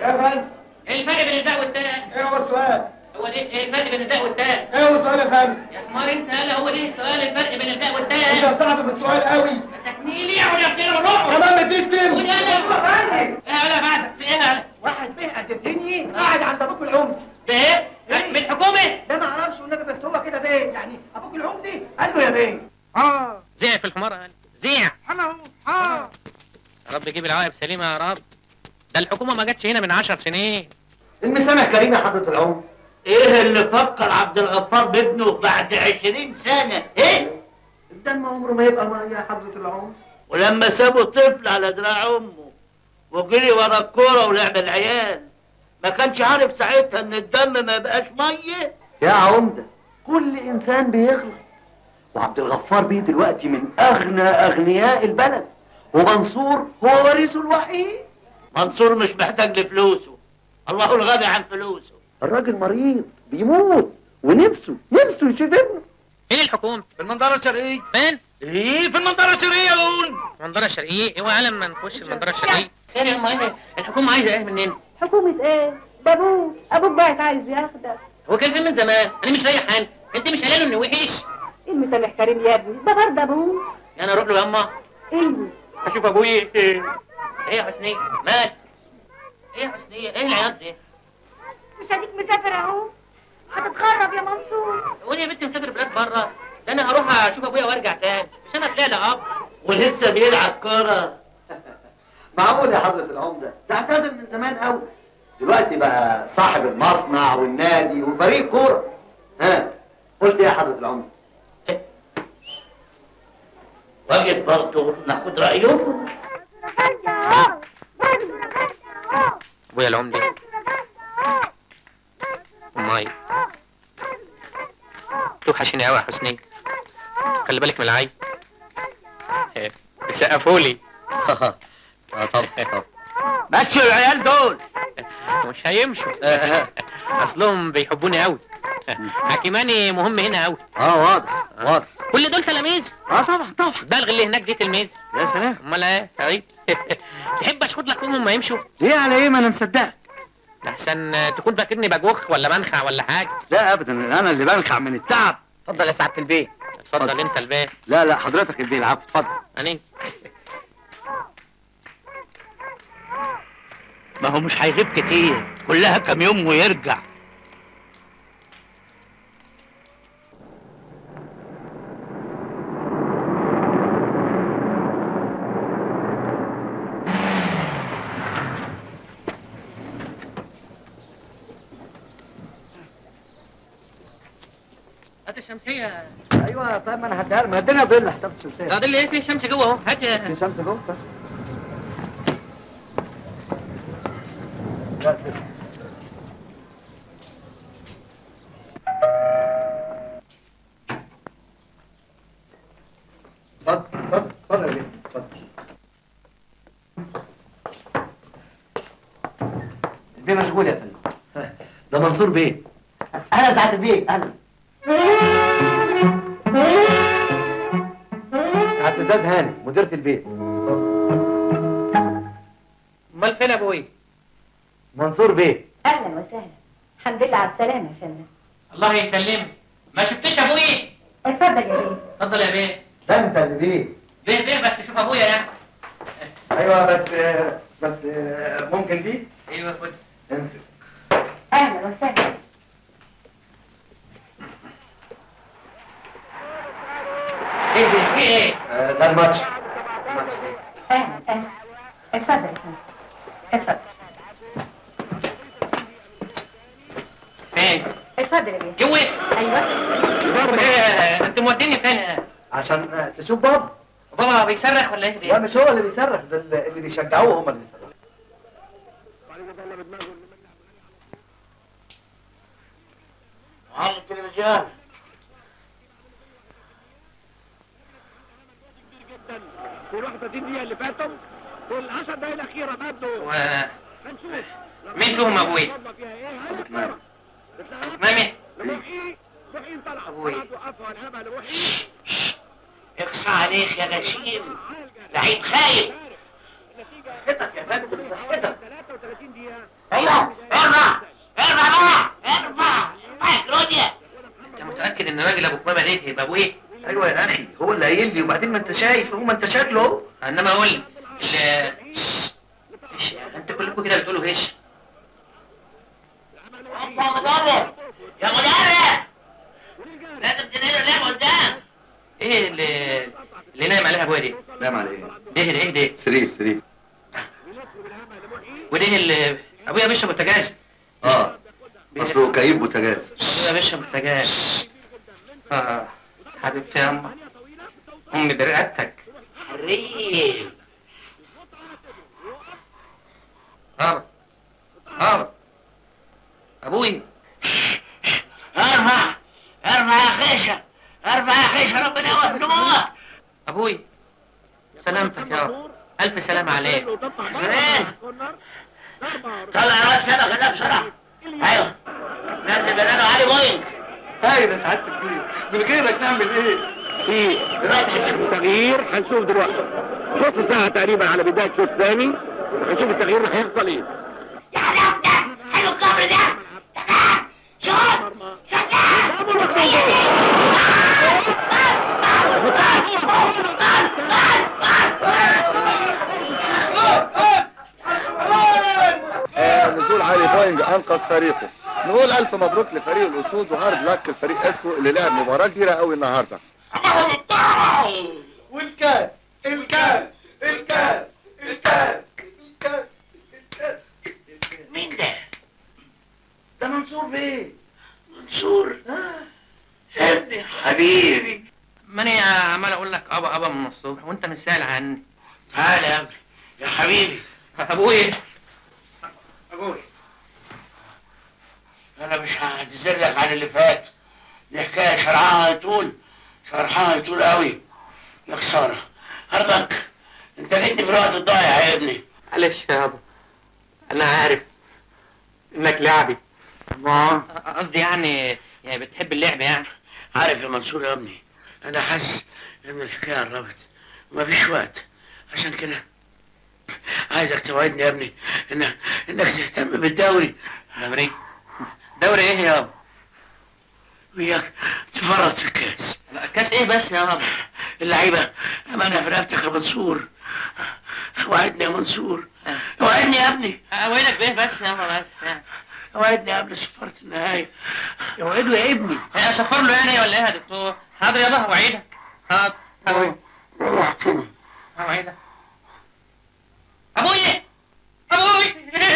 يا فندم ايه الفرق بين الباء والتاء؟ ايه هو السؤال؟ هو ده ايه الفرق بين الباء والتاء؟ ايه هو السؤال يا فندم؟ يا حمار انت هلا هو ده السؤال الفرق بين الباء انت والتاء؟ صعب في السؤال قوي تكميلي يا ولا كده بروح كمان ما تشتم وده لا ايه ولا بعزك في ايه واحد به قد الدنيا قاعد عند ابوك العمدي بايه؟ من الحكومه؟ ده ما اعرفش والنبي بس هو كده بيه يعني ابوك العمدي قال له يا بيه اه زيع في الحمار هلا زيع انا اهو اه يا رب يجيب العواقب سليمه يا رب ده الحكومه ما جاتش هنا من عشر سنين المسامح كريم يا حضره العمدي ايه اللي فكر عبد الغفار بابنه بعد عشرين سنة ايه الدم عمره ما يبقى ميه يا حضره العمدي ولما سابوا طفل على دراع امه وجري ورا الكورة ولعب العيال ما كانش عارف ساعتها ان الدم ما يبقاش ميه يا عمده كل انسان بيغلط وعبد الغفار بيه دلوقتي من اغنى اغنياء البلد ومنصور هو وريثه الوحيد منصور مش محتاج لفلوسه الله الغني عن فلوسه الراجل مريض بيموت ونفسه نفسه يشوف ابنه فين الحكومه؟ في المنظره الشرقيه فين؟ ايه في المنظره الشرقيه يا قول المنظره الشرقيه اوعى علم ما نخش المنظره الشرقيه خير يا امه ايه الحكومه عايزه ايه مننا؟ حكومة ايه؟ ده ابوك ابوك بعت عايز ياخدك هو كان فين من زمان؟ انا مش رايح حال انت مش قايله له انه وحش المسامح كريم يا ابني ده برضه ابوك انا اروح له يا اما ايوه اشوف ابويا ايه يا حسنيه مال ايه يا حسنيه ايه العياط دي مش هديك مسافر اهو هتتخرب يا منصور وانا يا بنتي مسافر بلاد بره ده انا هروح اشوف ابويا وارجع تاني مش انا طلع لي اب ولسه بيلعب كورة معقول يا حضرة العمدة ده اعتزل من زمان قوي دلوقتي بقى صاحب المصنع والنادي وفريق كورة ها قلت ايه يا حضرة العمدة واجب برضه ناخد رأيهم ابويا العمده امي توحشني قوي يا حسنيه خلي بالك من العيب إيه، بيسقفوا لي اه طبعا طبعا مشوا العيال دول مش هيمشوا اصلهم بيحبوني قوي حكيماني مهم هنا قوي اه واضح واضح كل دول تلاميذ اه طبعا طبعا البلغ اللي هناك دي تلميذ يا سلام امال ايه طيب تحب اشخط لك فيهم ما يمشوا ليه على ايه ما انا مصدقك لحسن تكون فاكرني بجوخ ولا منخع ولا حاجه لا ابدا انا اللي بنخع من التعب اتفضل يا سعاده البيت اتفضل انت البيت لا لا حضرتك اللي بيلعب اتفضل اني ما هو مش هيغيب كتير كلها كام يوم ويرجع هات الشمسيه ايوه طيب ما انا هديها ما الدنيا ظل هتاخد شمسيه لا ده اللي فيه شمس جوه اهو هات يا- في شمس جوه لا سيب. اتفضل اتفضل اتفضل يا بيه اتفضل البيه مشغول يا فندم ده منصور بيه اهلا سعاده البيه اهلا اعتزاز هاني مديرة البيت امال فين ابوي منصور بيه اهلا وسهلا الحمد لله على السلامة يا فندم الله يسلمك ما شفتش ابوي اتفضل يا بيه اتفضل يا بيه ده انت اللي بيه بيه بيه بس شوف ابويا يعني ايوه بس بس ممكن دي ايوه خد امسك اهلا وسهلا ايه ده في ايه آه، ده الماتش اهلا اهلا اتفضل يا فندم اتفضل فين اتفضل يا بيه جوه ايوه ايه انت موديني فين عشان آه، تشوف بابا بابا بيصرخ ولا ايه لا ده مش هو اللي بيصرخ ده اللي اللي بيشجعوه هم اللي بيصرخوا على التلفزيون في 31 دقيقه اللي فاتوا في ال 10 دقايق الاخيره مبدو و... هنشوف مين فيهم ابوي والله فيها ايه هل مامي روحي روحي طلع أبوي. وقفوا الهبل روحي اخصى عليك يا غشيم لعيب خايب النتيجه صحتك يا فندم صحتك 33 دقيقه ايوه في بديتي يبقى ابويا ايوه يا اخي هو اللي قايل لي وبعدين ما انت شايف هو ما انت شكله اهو انما اقول لي ال- ايش انت كلكم كده بتقولوا هش انت يا مدرب يا مدرب لازم تنقل اللعب قدام ايه اللي اللي نايم عليها ابويا دي نعم على ايه ده ده ايه ده سرير سرير وده اللي ابويا بيشرب بوتاجاز اه اصله كئيب بوتاجاز ابويا بيشرب بوتاجاز اه حبيبتي يا امه امي برقبتك حريم هرب هرب ابوي ارفع ارفع يا خيشه ارفع يا خيشه ربنا يوقف نموك ابوي سلامتك يا رب الف سلامة عليك فين طلع راس سمكه ده بسرعه ايوه نزل بنانه علي بوينت هاي يا سعاده البيه من غيرك نعمل ايه في دلوقتي هتشوف تغيير هنشوف دلوقتي نص ساعة تقريبا على بداية شوط ثاني هنشوف التغيير اللي هيحصل ايه يا حلاوه ده حلو الكفر ده تمام شوط شغال آه، نزول علي بوينج انقذ فريقه نقول الف مبروك لفريق الاسود وهارد لك لفريق اسكو اللي لعب مباراه كبيره قوي النهارده والكاس الكاس الكاس الكاس الكاس الكاس مين ده؟ ده منصور بيه منصور يا ابني حبيبي ماني عمال اقول لك ابا ابا من الصبح وانت مش سائل عني تعال يا ابني يا حبيبي ابوي ابوي انا مش هعتذر لك عن اللي فات دي حكايه شرحها يطول شرحها يطول قوي يا خساره هرضك انت جيتني في الوقت الضايع يا ابني معلش يا ابا انا عارف انك لعبي ما قصدي يعني يعني بتحب اللعب يعني عارف يا منصور يا ابني انا حاسس ان الحكايه قربت مفيش وقت عشان كده عايزك توعدني يا ابني انك انك تهتم بالدوري دوري دوري ايه يابا وياك تفرط في الكاس لا، كاس ايه بس يا بابا اللعيبه امانه في رقبتك يا منصور وعدني يا منصور وعدني يا ابني اوعدك بايه بس يا بابا بس يعني وعدني قبل صفارة النهاية اوعده يا ابني اصفر له يعني ولا ايه يا دكتور حاضر يابا اوعدك حاضر حاضر ريحتني اوعدك ابوي ابوي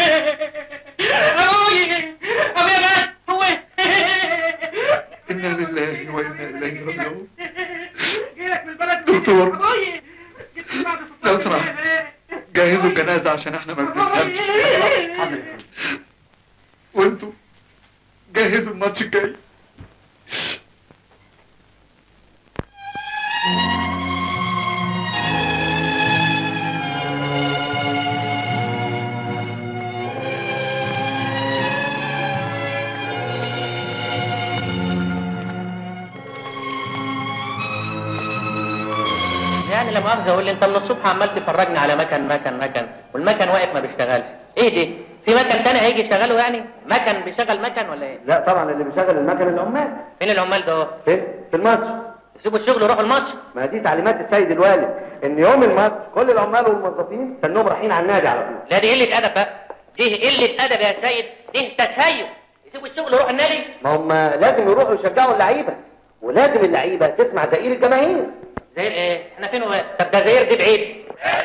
ابوي ابويا مات هو انا لله وانا اليه راجعون جيلك من البلد دكتور. ابوي لو سمحت جهزوا الجنازه عشان احنا ما بنفهمش وانتوا جهزوا الماتش الجاي يعني لا مؤاخذة اقول لي انت من الصبح عمال تفرجني على مكن مكن مكن والمكن واقف ما بيشتغلش ايه دي في مكن تاني هيجي يشغله يعني مكن بيشغل مكن ولا ايه لا طبعا اللي بيشغل المكن العمال فين العمال ده فين في الماتش يسيبوا الشغل ويروحوا الماتش ما دي تعليمات السيد الوالد ان يوم الماتش كل العمال والموظفين كانهم رايحين على النادي على طول لا دي قلة أدب بقى دي قلة أدب يا سيد دي تسيب يسيبوا الشغل ويروحوا النادي ما هم لازم يروحوا يشجعوا اللعيبه ولازم اللعيبه تسمع زئير الجماهير زي ايه احنا فين هو طب ده زير دي بعيد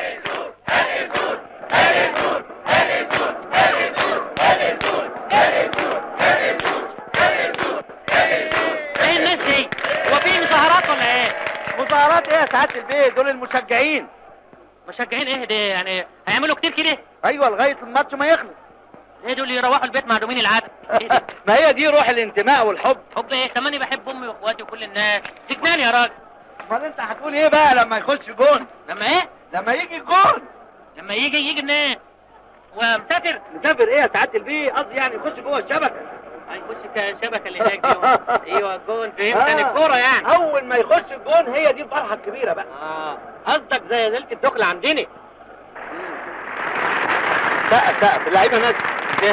ايه الناس دي هو في مظاهرات ولا ايه مظاهرات ايه يا سعاده البيت دول المشجعين مشجعين ايه ده يعني هيعملوا كتير كده ايوه لغايه الماتش ما يخلص ايه دول يروحوا البيت معدومين العدد ايه ده ما هي دي روح الانتماء والحب حب ايه طب ما انا بحب امي واخواتي وكل الناس تجنان يا راجل امال انت هتقول ايه بقى لما يخش جون لما ايه لما يجي جون لما يجي يجي منين ومسافر مسافر ايه يا سعاده البيه قصدي يعني يخش جوه الشبكه هيخش الشبكه اللي هناك دي ايوه الجون فهمتني الكوره يعني اول ما يخش الجون هي دي الفرحه الكبيره بقى اه قصدك زي ليله الدخل عندنا سقف سقف اللعيبه ناس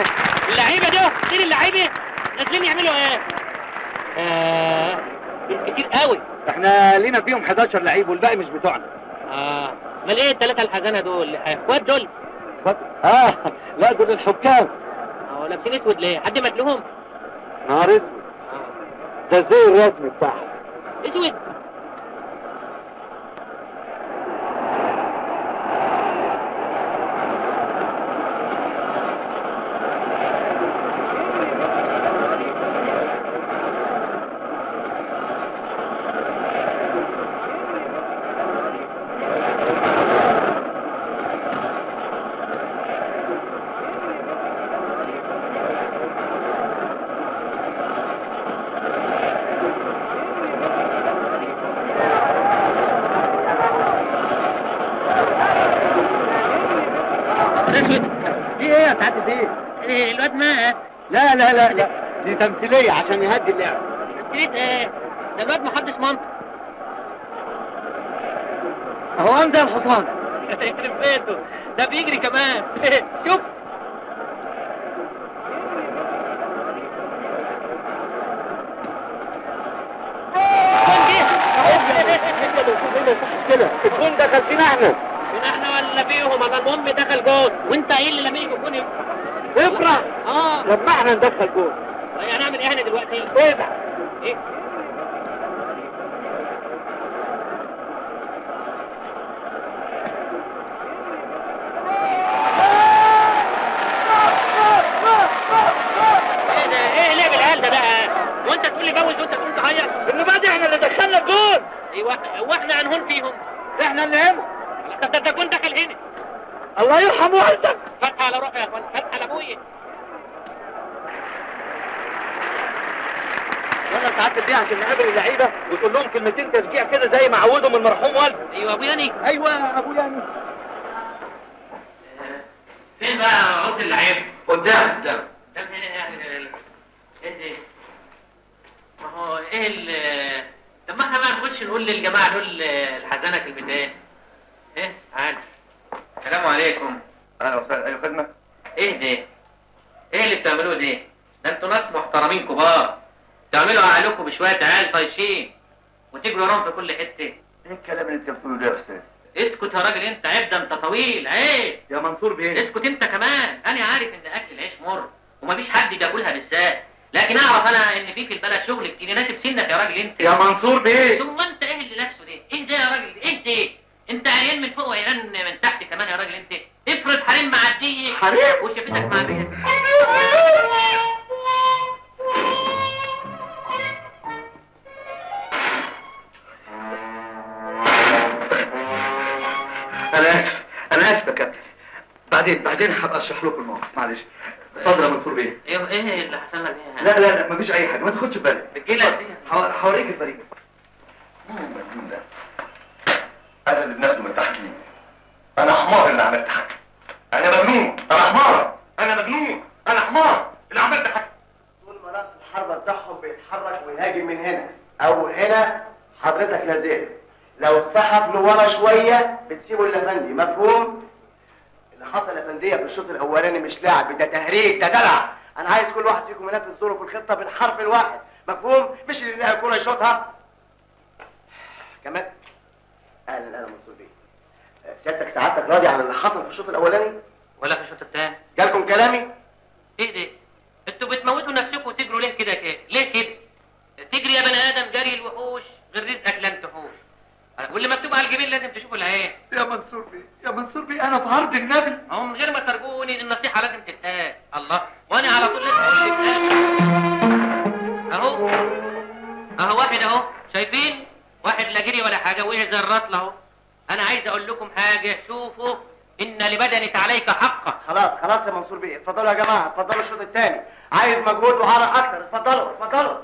اللعيبه دول كتير اللعيبه نازلين يعملوا ايه؟ آه كتير قوي احنا لينا فيهم 11 لعيب والباقي مش بتوعنا اه امال ايه الثلاثه الحزانه دول اخوات دول اه لا دول الحكام اه لابسين اسود ليه حد مدلهم نهار اسود ده الزي الرسمي بتاعهم اسود اسود في ايه يا سعاده الدين؟ إيه الواد مات لا لا لا لا دي تمثيليه عشان يهدي اللعب نسيت ايه ده الواد محدش منطق هو قام زي الحصان يخرب بيته ده بيجري كمان شوف كده الجون دخل فينا احنا من احنا ولا فيهم انا المهم دخل جول وانت ايه اللي لما يجي جول افرح اه لما احنا ندخل جول يعني هنعمل ايه احنا دلوقتي ايه ده؟ ايه ايه ده ايه لعب العيال ده بقى وانت تقول لي بوز وانت تقول تهيص اللي بعد احنا اللي دخلنا الجول ايوه واحنا هنهون فيهم احنا اللي هنا طب ده تكون داخل هنا الله يرحم والدك فتح على روحي يا اخوان فتح على ابويا يلا ساعات البيع عشان نقابل اللعيبه وتقول لهم كلمتين تشجيع كده زي ما عودهم المرحوم والدي ايوه ابويا ني ايوه يا ابو يعني فين بقى عود اللعيب قدام قدام ده هنا يعني ال- ايه ده ما هو ايه ال طب ما احنا بقى نخش نقول للجماعه دول الحزانه كلمتين ايه تعال السلام عليكم اهلا وسهلا اي خدمه ايه ده ايه اللي بتعملوه ده ده انتوا ناس محترمين كبار تعملوا عقلكم بشويه عيال طايشين وتجروا وراهم في كل حته ايه الكلام اللي انت بتقوله ده يا استاذ اسكت يا راجل انت عيب ده انت طويل عيب يا منصور بيه اسكت انت كمان انا عارف ان اكل العيش مر ومفيش حد بياكلها بالذات لكن اعرف انا ان في في البلد شغل كتير يناسب سنك يا راجل انت يا منصور بيه ثم انت ايه اللي لابسه ده ايه ده يا راجل ايه ده انت عريان من فوق وعريان من تحت كمان يا راجل انت افرض حريم معديه حريم؟ وشفتك معديه انا اسف انا اسف يا كابتن بعدين بعدين هبقى اشرح لكم الموقف معلش اتفضل يا منصور بيه ايه ايه اللي حصل لك ايه لا لا لا مفيش اي حاجه ما تاخدش بالك الجيلة دي. هو- هوريك الفريق مين المجنون ده انا اللي بناخده من تحت مين انا حمار اللي عملت حاجه انا مجنون انا حمار انا مجنون انا حمار اللي عملت حاجه طول ما راس الحربة بتاعهم بيتحرك ويهاجم من هنا او هنا حضرتك لازال لو سحب لورا شوية بتسيبه الافندي مفهوم؟ اللي حصل يا فندية في الشوط الاولاني مش لعب ده تهريج ده دلع انا عايز كل واحد فيكم ينفذ دوره في الخطة بالحرف الواحد مفهوم؟ مش اللي يلاقي كورة يشوطها كمان اهلا اهلا منصور بيه آه، سيادتك سعادتك راضي عن اللي حصل في الشوط الاولاني؟ ولا في الشوط التاني جالكم كلامي؟ ايه ده انتوا بتموتوا نفسكم وتجروا ليه كده كده ليه كده تجري يا بني ادم جري الوحوش غير رزقك لن تحوش واللي مكتوب على الجبين لازم تشوفوا العين يا منصور بيه يا منصور بيه انا في عرض النبي اهو من غير ما ترجوني النصيحه لازم تتقال الله وانا على طول لازم اقول لك اهو اهو واحد اهو شايفين واحد لا جري ولا حاجه وقع زي الرطل اهو انا عايز اقول لكم حاجه شوفوا ان لبدنك عليك حقا خلاص خلاص يا منصور بيه اتفضلوا يا جماعه اتفضلوا الشوط الثاني عايز مجهود وعرق اكتر اتفضلوا اتفضلوا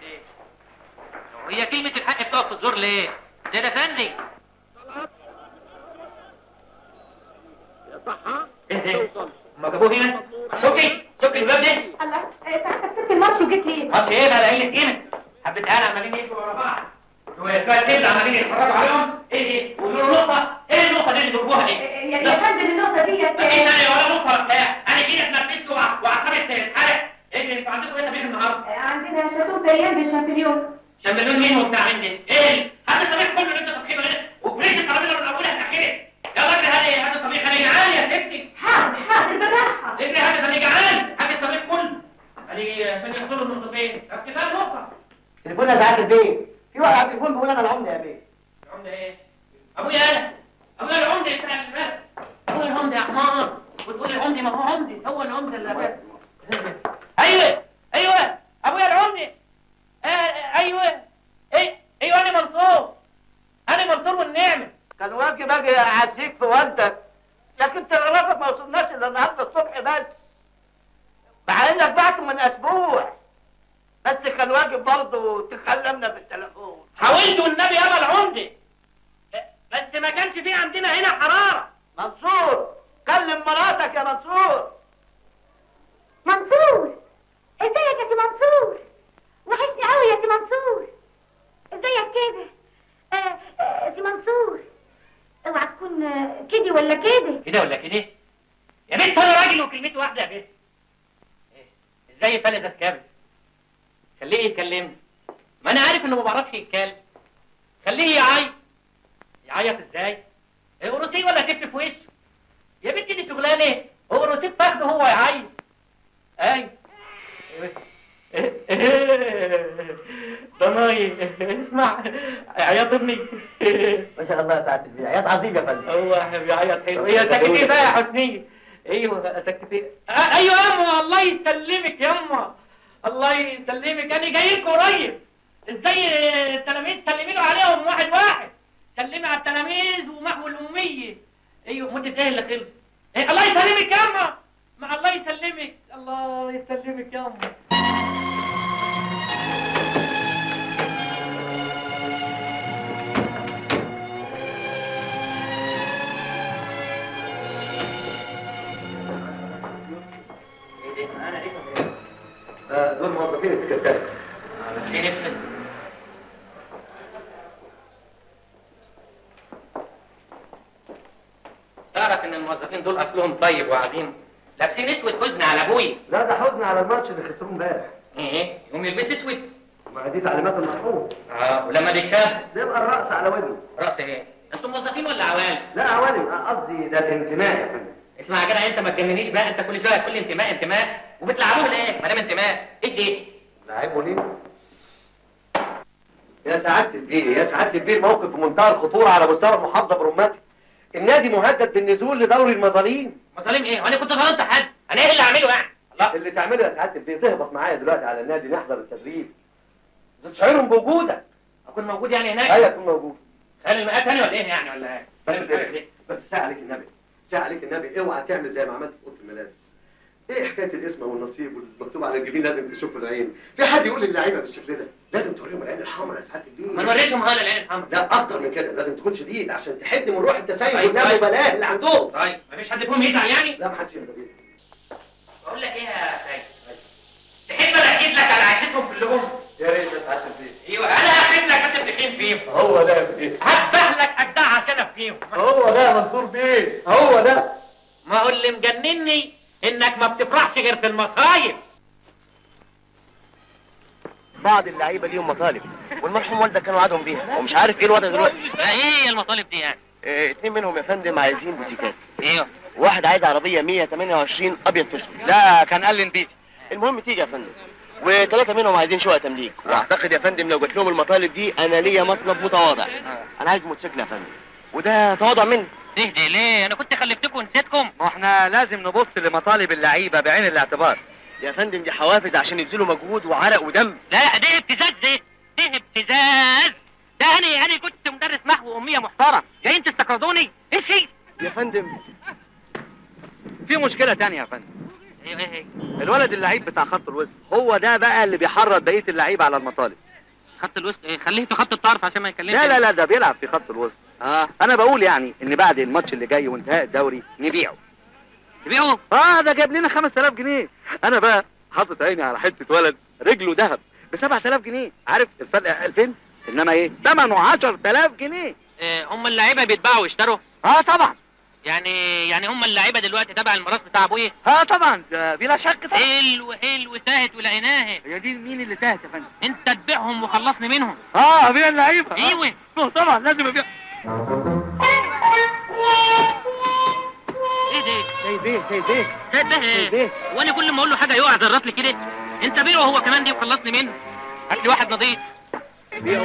هي كلمة الحق بتقف في الزور ليه؟ زي ده فندي ايه ده؟ ما جابوه هنا؟ سكي سكي الباب ده الله إيه، ساعتك سبت الماتش وجيت ليه؟ ماتش ايه بقى قلة قيمة حبة عيال عمالين يجروا ورا بعض شوية كده عمالين يتفرجوا عليهم ايه دي؟ ويقولوا نقطة ايه النقطة دي اللي بيجيبوها دي؟ يا يا فندم النقطة ديت ايه انا ولا نقطة بتاع انا كده اتنفست وع- واعصابي اتحرق ايه اللي انتوا عندكم ايه تمرين النهارده؟ عندنا شاتو بريان بالشامبليون ده مليون مين وبتاع مين ده؟ ايه؟ هات الطبيخ كله اللي انت طبخينه هنا وفريش الترابيزه من اولها لاخرها يا راجل هات هات الطبيخ انا جعان يا ستي حاضر حاضر بالراحة ابني هات انا جعان هات الطبيخ كله انا عشان يوصلوا النقطتين طب كفايه نقطه تليفون يا سعاده البيت في واحد على التليفون بيقول انا العمده يا بيه العمده ايه؟ ابويا انا ابويا العمده بتاع البلد ابويا العمده يا حمار وتقول العمده ما هو عمده هو العمده اللي أبويا. ايوه ايوه ابويا العمده آه، آه، ايوه ايه ايوه انا منصور انا منصور والنعمه كان واجب اجي اعزيك في والدك لكن تلغرافك ما وصلناش الا النهارده الصبح بس مع انك بعته من اسبوع بس كان واجب برضه تكلمنا بالتليفون حاولت والنبي ابا العمده آه، بس ما كانش في عندنا هنا حراره منصور كلم مراتك يا منصور منصور ازيك يا سي منصور وحشني قوي يا سي منصور ازيك كده آه، آه، سي منصور اوعى تكون آه، كده ولا كده كده ولا كده يا بنت انا راجل وكلمتي واحده يا بنت إيه، ازاي فلذت كابل خليه يكلمني ما انا عارف انه ما بعرفش يتكلم خليه يعيط يعيط ازاي إيه، قرصيه ولا كتف في وشه يا بنتي دي شغلانه هو قرصيه فخده هو يعيط ايوه ضناي اسمع عياط ابني ما شاء الله يا سعاده البيت عياط عظيم يا فندم هو بيعيط حلو هي سكتي بقى يا حسنية ايوه سكتي آه ايوه يا اما الله يسلمك يا اما الله يسلمك انا جاي لكم قريب ازاي التلاميذ سلمي له عليهم واحد واحد سلمي على التلاميذ ومحو الاميه ايوه مدة ايه اللي خلص إيه الله يسلمك يا اما مع الله يسلمك الله يسلمك يا اما ايه ده انا ايه دول موظفين السكرتاري لابسين اسود تعرف ان الموظفين دول اصلهم طيب وعظيم لابسين اسود حزن على ابوي لا ده حزن على الماتش اللي خسروه امبارح ايه يقوم يلبس اسود ما دي تعليمات المرحوم اه ولما بيكسب بيبقى الرأس على ودنه راس ايه انتوا موظفين ولا عوال لا عوالم قصدي ده الانتماء يا فندم اسمع كده انت ما تجننيش بقى انت كل شويه تقول لي انتماء انتماء وبتلعبوه ليه ما دام انتماء ايه دي لعيبه ليه؟ يا سعادة البيه يا سعادة البيه الموقف في منتهى الخطورة على مستوى المحافظة برمتي النادي مهدد بالنزول لدوري المظالم مظالم ايه وانا كنت ظلمت حد انا ايه اللي اعمله يعني الله اللي تعمله يا سعادة البيه تهبط معايا دلوقتي على النادي نحضر التدريب تشعرهم بوجودك اكون موجود يعني هناك ايوه تكون موجود خلي المقات هاني ولا ايه يعني ولا ايه بس مش عارف ليه. بس ساعة عليك النبي ساعة عليك النبي اوعى تعمل زي ما عملت في اوضه الملابس ايه حكايه الاسم والنصيب والمكتوب على الجبين لازم تشوف العين في حد يقول للعيبه بالشكل ده لازم توريهم العين الحمراء يا سعاده البيه ما نوريتهم هلا العين الحمراء لا اكتر من كده لازم تكون شديد عشان تحد من روح التسيب طيب، والنبي طيب. وبلاه اللي عندهم طيب مفيش حد فيهم يزعل يعني لا ما حدش يقدر يقول. بقول لك ايه يا سيد تحب انا احكي لك على عيشتهم كلهم يا ريت يا سعاده البيه ايوه انا هحكي لك انت بتكين فيهم هو ده يا بيه هذبح لك اجدع عشان افيهم هو ده يا منصور بيه هو ده ما هو اللي مجنني انك ما بتفرحش غير في المصايب بعض اللعيبه ليهم مطالب والمرحوم والدك كان وعدهم بيها ومش عارف ايه الوضع دلوقتي لا ايه هي المطالب دي يعني اه اتنين منهم يا فندم عايزين بوتيكات ايوه واحد عايز عربيه 128 ابيض في اسود لا كان قال لي بيتي المهم تيجي يا فندم وثلاثه منهم عايزين شقه تمليك واعتقد يا فندم لو جات لهم المطالب دي انا ليا مطلب متواضع انا عايز موتوسيكل يا فندم وده تواضع مني تهدي ليه انا كنت خلفتكم ونسيتكم ما احنا لازم نبص لمطالب اللعيبه بعين الاعتبار يا فندم دي حوافز عشان يبذلوا مجهود وعرق ودم لا ده ابتزاز ده ده ابتزاز ده انا انا كنت مدرس محو اميه محترم جايين تستقرضوني ايش هي يا فندم في مشكله تانية يا فندم ايوه ايه هي الولد اللعيب بتاع خط الوسط هو ده بقى اللي بيحرض بقيه اللعيبه على المطالب خط الوسط ايه خليه في خط الطرف عشان ما يكلمش لا لا لا ده بيلعب في خط الوسط اه انا بقول يعني ان بعد الماتش اللي جاي وانتهاء الدوري نبيعه تبيعوا اه ده جاب لنا 5000 جنيه انا بقى حاطط عيني على حته ولد رجله ذهب ب 7000 جنيه عارف الفرق 2000 انما ايه ثمنه 10000 جنيه إيه هم اللعيبه بيتباعوا ويشتروا اه طبعا يعني يعني هم اللعيبه دلوقتي تبع الميراث بتاع ابويا اه طبعا ده بلا شك طبعا حلو حلو تاهت ولقيناها هي دي مين اللي تاهت يا فندم انت تبيعهم وخلصني منهم اه ابيع اللعيبه آه. ايوه آه، طبعا لازم ابيع ايه ده سيد بيه سيد بيه سيد به سيد ايه بيه وانا كل ما اقول له حاجه يقع زرط لي كده انت بيعه هو كمان دي وخلصني منه هات لي واحد نظيف بيعوا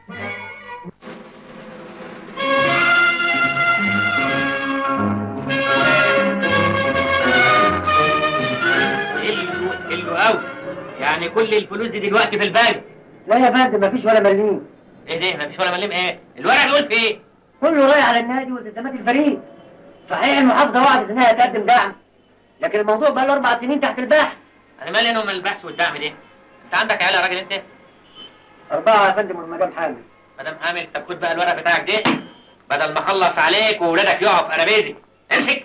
حلو حلو قوي يعني كل الفلوس دي دلوقتي في البنك لا يا فندم مفيش ولا مليم ايه ده مفيش ولا مليم ايه الورق بيقول في ايه كله رايح على النادي والتزامات الفريق صحيح المحافظه وعدت انها تقدم دعم لكن الموضوع بقى له اربع سنين تحت البحث انا مالي انا ومال البحث والدعم ده انت عندك عيال يا راجل انت اربعه يا فندم والمدام حامل مدام حامل طب خد بقى الورق بتاعك ده بدل ما اخلص عليك وولادك يقعوا في قرابيزي امسك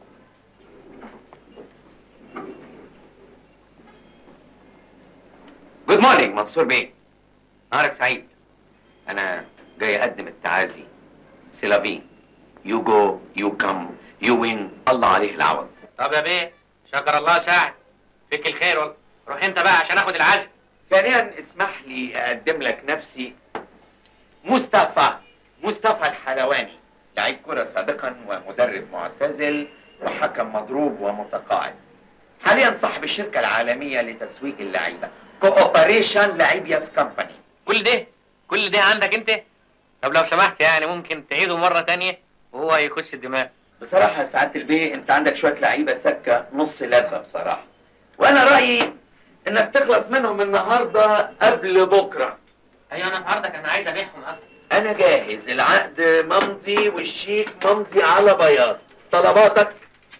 جود مورنينج منصور بيه نهارك سعيد انا جاي اقدم التعازي سيلافي يو جو يو كم يو وين الله عليه العوض طب يا بيه شكر الله ساعد فيك الخير والله روح انت بقى عشان اخد العزم ثانيا اسمح لي اقدم لك نفسي مصطفى مصطفى الحلواني لعيب كرة سابقا ومدرب معتزل وحكم مضروب ومتقاعد حاليا صاحب الشركة العالمية لتسويق اللعيبة كوبريشن لعيب ياس كمباني كل ده كل ده عندك انت طب لو سمحت يعني ممكن تعيده مره تانية وهو يخش الدماغ بصراحة يا سعادة البيه انت عندك شوية لعيبة سكة نص لبة بصراحة وانا رأيي انك تخلص منهم النهاردة قبل بكرة ايوه انا في عرضك انا عايز ابيعهم اصلا انا جاهز العقد ممضي والشيك ممضي على بياض طلباتك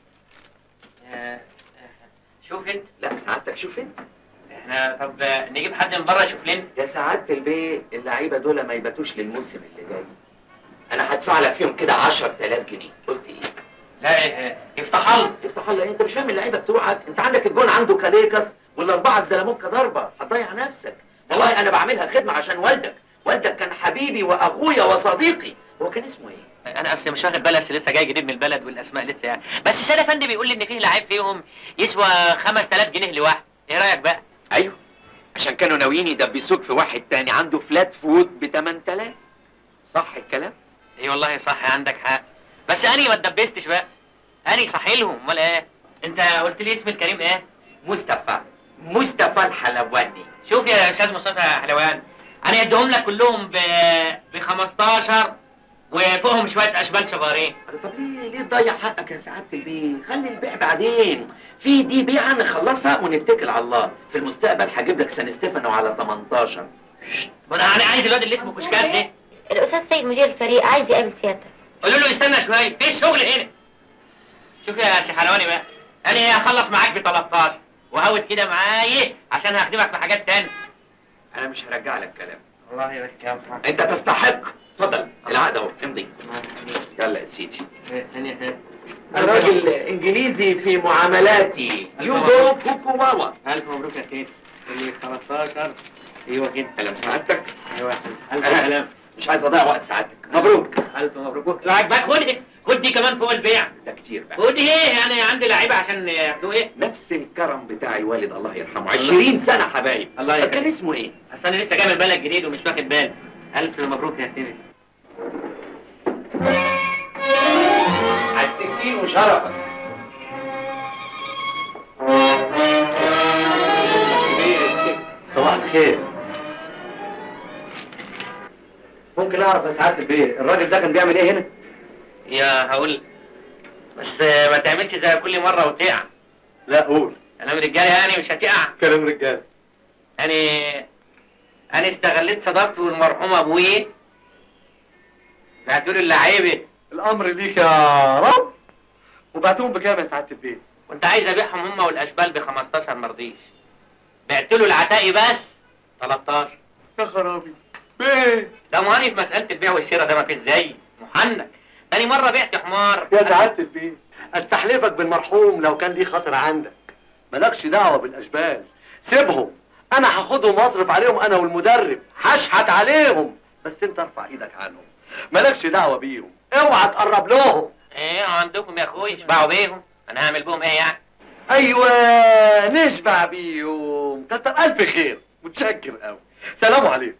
آه، آه، شوف انت لا سعادتك شوف انت احنا طب آه، نجيب حد من بره يشوف لنا يا سعادة البيه اللعيبة دول ما يباتوش للموسم اللي جاي انا هدفع لك فيهم كده 10000 جنيه قلت ايه لا آه، يفتح الله يفتح الله إيه؟ انت مش فاهم اللعيبه بتوعك انت عندك الجون عنده كاليكس والاربعه الزلموكه ضربه هتضيع نفسك والله انا بعملها خدمه عشان والدك والدك كان حبيبي واخويا وصديقي هو كان اسمه ايه انا اصل مش واخد بالي أصل لسه جاي جديد من البلد والاسماء لسه يعني بس سيد افندي بيقول لي ان فيه لعيب فيهم يسوى 5000 جنيه لواحد ايه رايك بقى ايوه عشان كانوا ناويين يدبسوك في واحد تاني عنده فلات فود ب 8000 صح الكلام اي والله صح عندك حق بس اني ما اتدبستش بقى اني صحي لهم امال ايه انت قلت لي اسم الكريم ايه مصطفى مصطفى الحلواني شوف يا استاذ مصطفى حلوان انا اديهم لك كلهم ب ب 15 وفوقهم شويه اشبال صغيرين طب ليه ليه تضيع حقك يا سعاده البيه خلي البيع بعدين في دي بيعه نخلصها ونتكل على الله في المستقبل هجيب لك سان ستيفانو على 18 ما انا انا عايز الواد اللي اسمه كشكاش ده الاستاذ سيد مدير الفريق عايز يقابل سيادتك قولوا له يستنى شويه في شغل هنا شوف يا سي حلواني بقى انا هخلص معاك ب 13 وهوت كده معايا عشان هخدمك في حاجات تانية انا مش هرجع لك كلام والله يا باشا انت تستحق اتفضل العقد اهو امضي يلا يا سيدي انا راجل انجليزي في معاملاتي يوجو كوكو واوا الف مبروك يا سيدي اللي 13 ايوه كده كلام سعادتك ايوه الف سلام مش عايز اضيع وقت سعادتك مبروك الف مبروك لو عجبك خد خد دي كمان فوق البيع ده كتير بقى خد ايه يعني عندي لعيبه عشان ياخدوه ايه نفس الكرم بتاع الوالد الله يرحمه 20 سنه حبايب الله يخليك. كان اسمه ايه اصل انا لسه جاي من البلد جديد ومش واخد بالي الف مبروك يا سيدي على السكين وشرفك صباح الخير ممكن اعرف يا سعاده البيه الراجل ده كان بيعمل ايه هنا؟ يا هقول بس ما تعملش زي كل مره وتقع لا قول كلام رجاله يعني مش هتقع كلام رجال يعني انا استغليت صداقتي والمرحوم ابوي بعتوا لي اللعيبه الامر ليك يا رب وبعتهم بكام يا سعاده البيه؟ كنت عايز ابيعهم هم والاشبال ب 15 مرضيش بعت له العتاقي بس 13 يا خرابي بيه ده مهاني في مساله البيع والشراء ده ما فيش زي محنك تاني مره بعت حمار يا سعاده البيه استحلفك بالمرحوم لو كان ليه خاطر عندك مالكش دعوه بالاشبال سيبهم انا هاخدهم واصرف عليهم انا والمدرب هشحت عليهم بس انت ارفع ايدك عنهم مالكش دعوه بيهم اوعى تقرب لهم ايه عندكم يا اخوي اشبعوا بيهم انا هعمل بهم ايه يعني ايوه نشبع بيهم كتر الف خير متشكر قوي سلام عليكم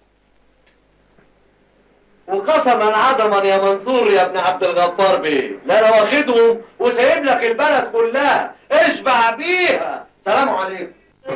وقسما عظما يا منصور يا ابن عبد الغفار بيه لا انا واخدهم وسايب لك البلد كلها اشبع بيها سلام عليكم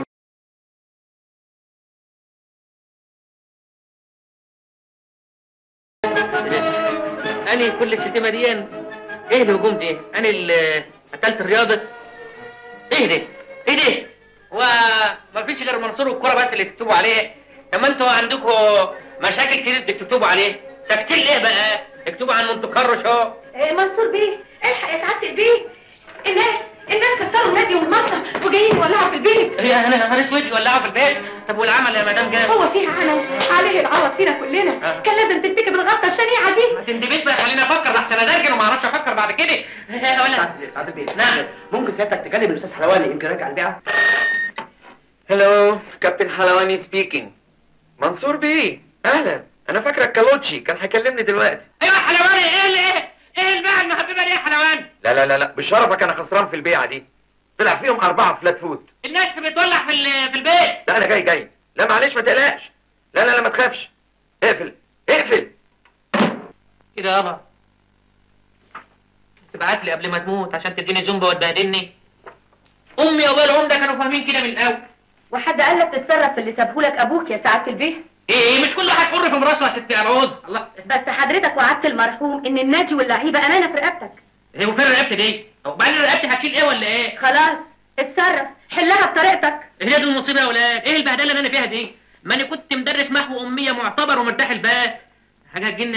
اني كل الشتيمه دي ايه الهجوم دي انا اللي اكلت الرياضه ايه ده ايه ده هو ما فيش غير منصور والكوره بس اللي تكتبوا عليه طب ما انتوا عندكم مشاكل كتير بتكتبوا عليه ساكتين ليه بقى اكتبوا عن منتكرش اهو إيه منصور بيه الحق يا سعاده البيه الناس الناس كسروا النادي والمصنع وجايين يولعوا في البيت هي انا نهار اسود يولعوا في البيت طب والعمل يا مدام جاز هو فيها عمل عليه العوض فينا كلنا آه. كان لازم تتكب الغلطه الشنيعه دي ما تندبيش بقى خليني افكر لحسن ازرجن وما اعرفش افكر بعد كده ولا سعاده البيت نعم ممكن سيادتك تكلم الاستاذ حلواني يمكن راجع البيعه هلو كابتن حلواني سبيكينج منصور بيه اهلا انا فاكرك كالوتشي كان هيكلمني دلوقتي ايوه حلواني ايه اللي ايه ايه البيعه المحببه دي يا حلوان لا لا لا لا بشرفك انا خسران في البيعه دي طلع فيهم اربعه فلات فوت الناس بتولع في ال- في البيت لا انا جاي جاي لا معلش ما تقلقش لا لا لا ما تخافش اقفل اقفل كده يابا تبعت لي قبل ما تموت عشان تديني زومبا وتبهدلني امي وابويا العمده كانوا فاهمين كده من الاول وحد قال لك تتصرف في اللي سابهولك ابوك يا سعاده البيه ايه مش كل واحد حر في مراسه يا ست العوز الله بس حضرتك وعدت المرحوم ان النادي واللعيبه امانه في رقبتك ايه وفين رقبتي دي وبعدين رقبتي هتشيل ايه ولا ايه خلاص اتصرف حلها بطريقتك هي دي المصيبه يا ولاد ايه البهدله اللي انا فيها دي ما انا كنت مدرس محو اميه معتبر ومرتاح البال حاجه تجينا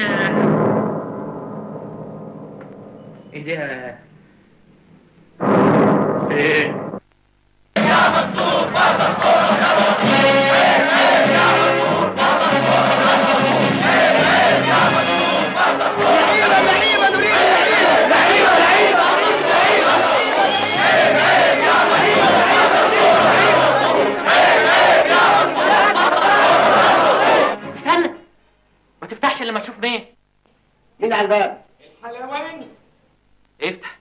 ايه دي يا- ايه استنى ما تفتحش الا لما تشوف مين مين على الباب افتح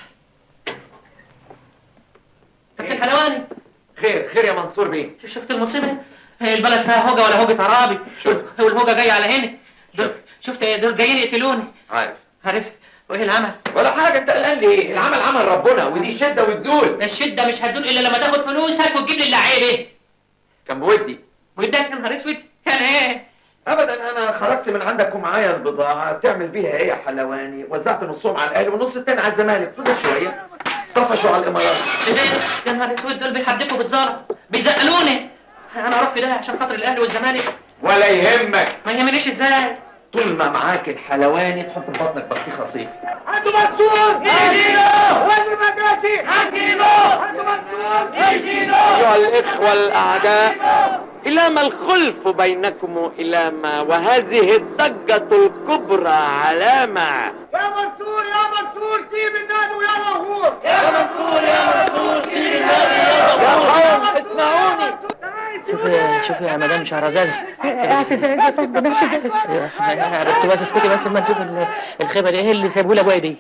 كابتن حلواني خير خير يا منصور بيه شفت المصيبه هي البلد فيها هوجه ولا هوجه عرابي شفت. والهوجه جايه على هنا دول- شفت دول جايين يقتلوني عارف عارف وايه العمل ولا حاجه انت قلقان ليه العمل عمل ربنا ودي شده وتزول الشده مش هتزول الا لما تاخد فلوسك وتجيب لي اللعيبه كان بودي ويدك يا نهار اسود يعني ايه ابدا انا خرجت من عندك ومعايا البضاعه تعمل بيها ايه يا حلواني وزعت نصهم على الاهلي والنص التاني على الزمالك فضل شويه طفشوا على الامارات إيه ده؟ يا نهار اسود دول بيحدفوا بالزلط بيزقلوني انا اروح في ده عشان خاطر الاهلي والزمالك ولا يهمك ما يهمنيش ازاي طول ما معاك الحلواني تحط في بطنك بطيخه صيفي عنده منصور هيجيله واللي ما جاشي هنجيله عنده منصور هيجيله أيها الإخوة الأعداء إلى ما الخلف بينكم إلى ما وهذه الضجة الكبرى علامة يا منصور يا منصور سيب النادي ويلا غور يا منصور يا منصور سيب النادي يا قوم اسمعوني شوف شوف يا مدام شهرزاز اعتذر يا فندم اعتذر رحت بس اسكتي بس ما نشوف ال- الخيبه دي ايه اللي سايبه لي ابويا دي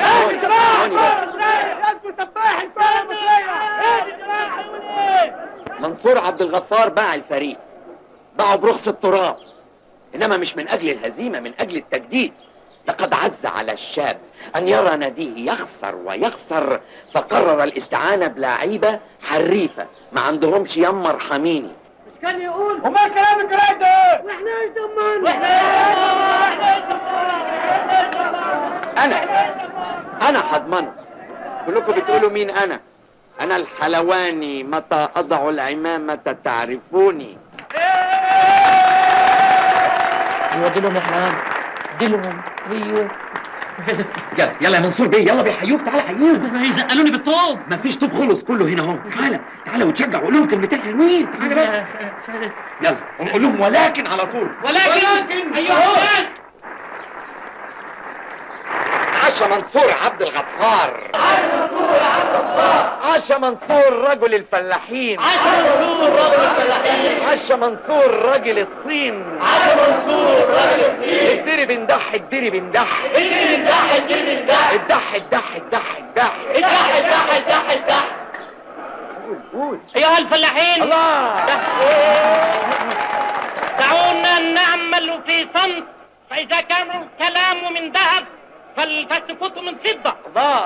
اسمه سباح السلام منصور عبد الغفار باع الفريق باعه برخص التراب إنما مش من أجل الهزيمة من أجل التجديد لقد عز على الشاب أن يرى ناديه يخسر ويخسر فقرر الاستعانة بلاعيبة حريفة ما عندهمش يما ارحميني مش كان يقول وما الكلام الجرايد ده واحنا يضمن أنا أنا هضمنه كلكم بتقولوا مين أنا أنا الحلواني متى أضع العمامة تعرفوني يودي لهم يا حلوان ادي لهم ايوه يلا يلا يا منصور بيه يلا بيحيوك تعالى حيوهم يزقلوني بالطوب مفيش طوب خلص كله هنا اهو تعالى تعالى وتشجع وقول لهم كلمتين حلوين تعالى بس يلا قول لهم ولكن على طول ولكن ايها الناس عاش منصور عبد الغفار عاش منصور رجل الفلاحين عاش منصور رجل الفلاحين عاش منصور رجل الطين عاش منصور رجل الطين الدري بندح الدري بندح الدري بندح الدري بندح الدح الدح الدح الدح الدح الدح الدح الدح قول أيها الفلاحين الله دعونا نعمل في صمت فإذا كان الكلام من ذهب فال- فالسكوت من فضة الله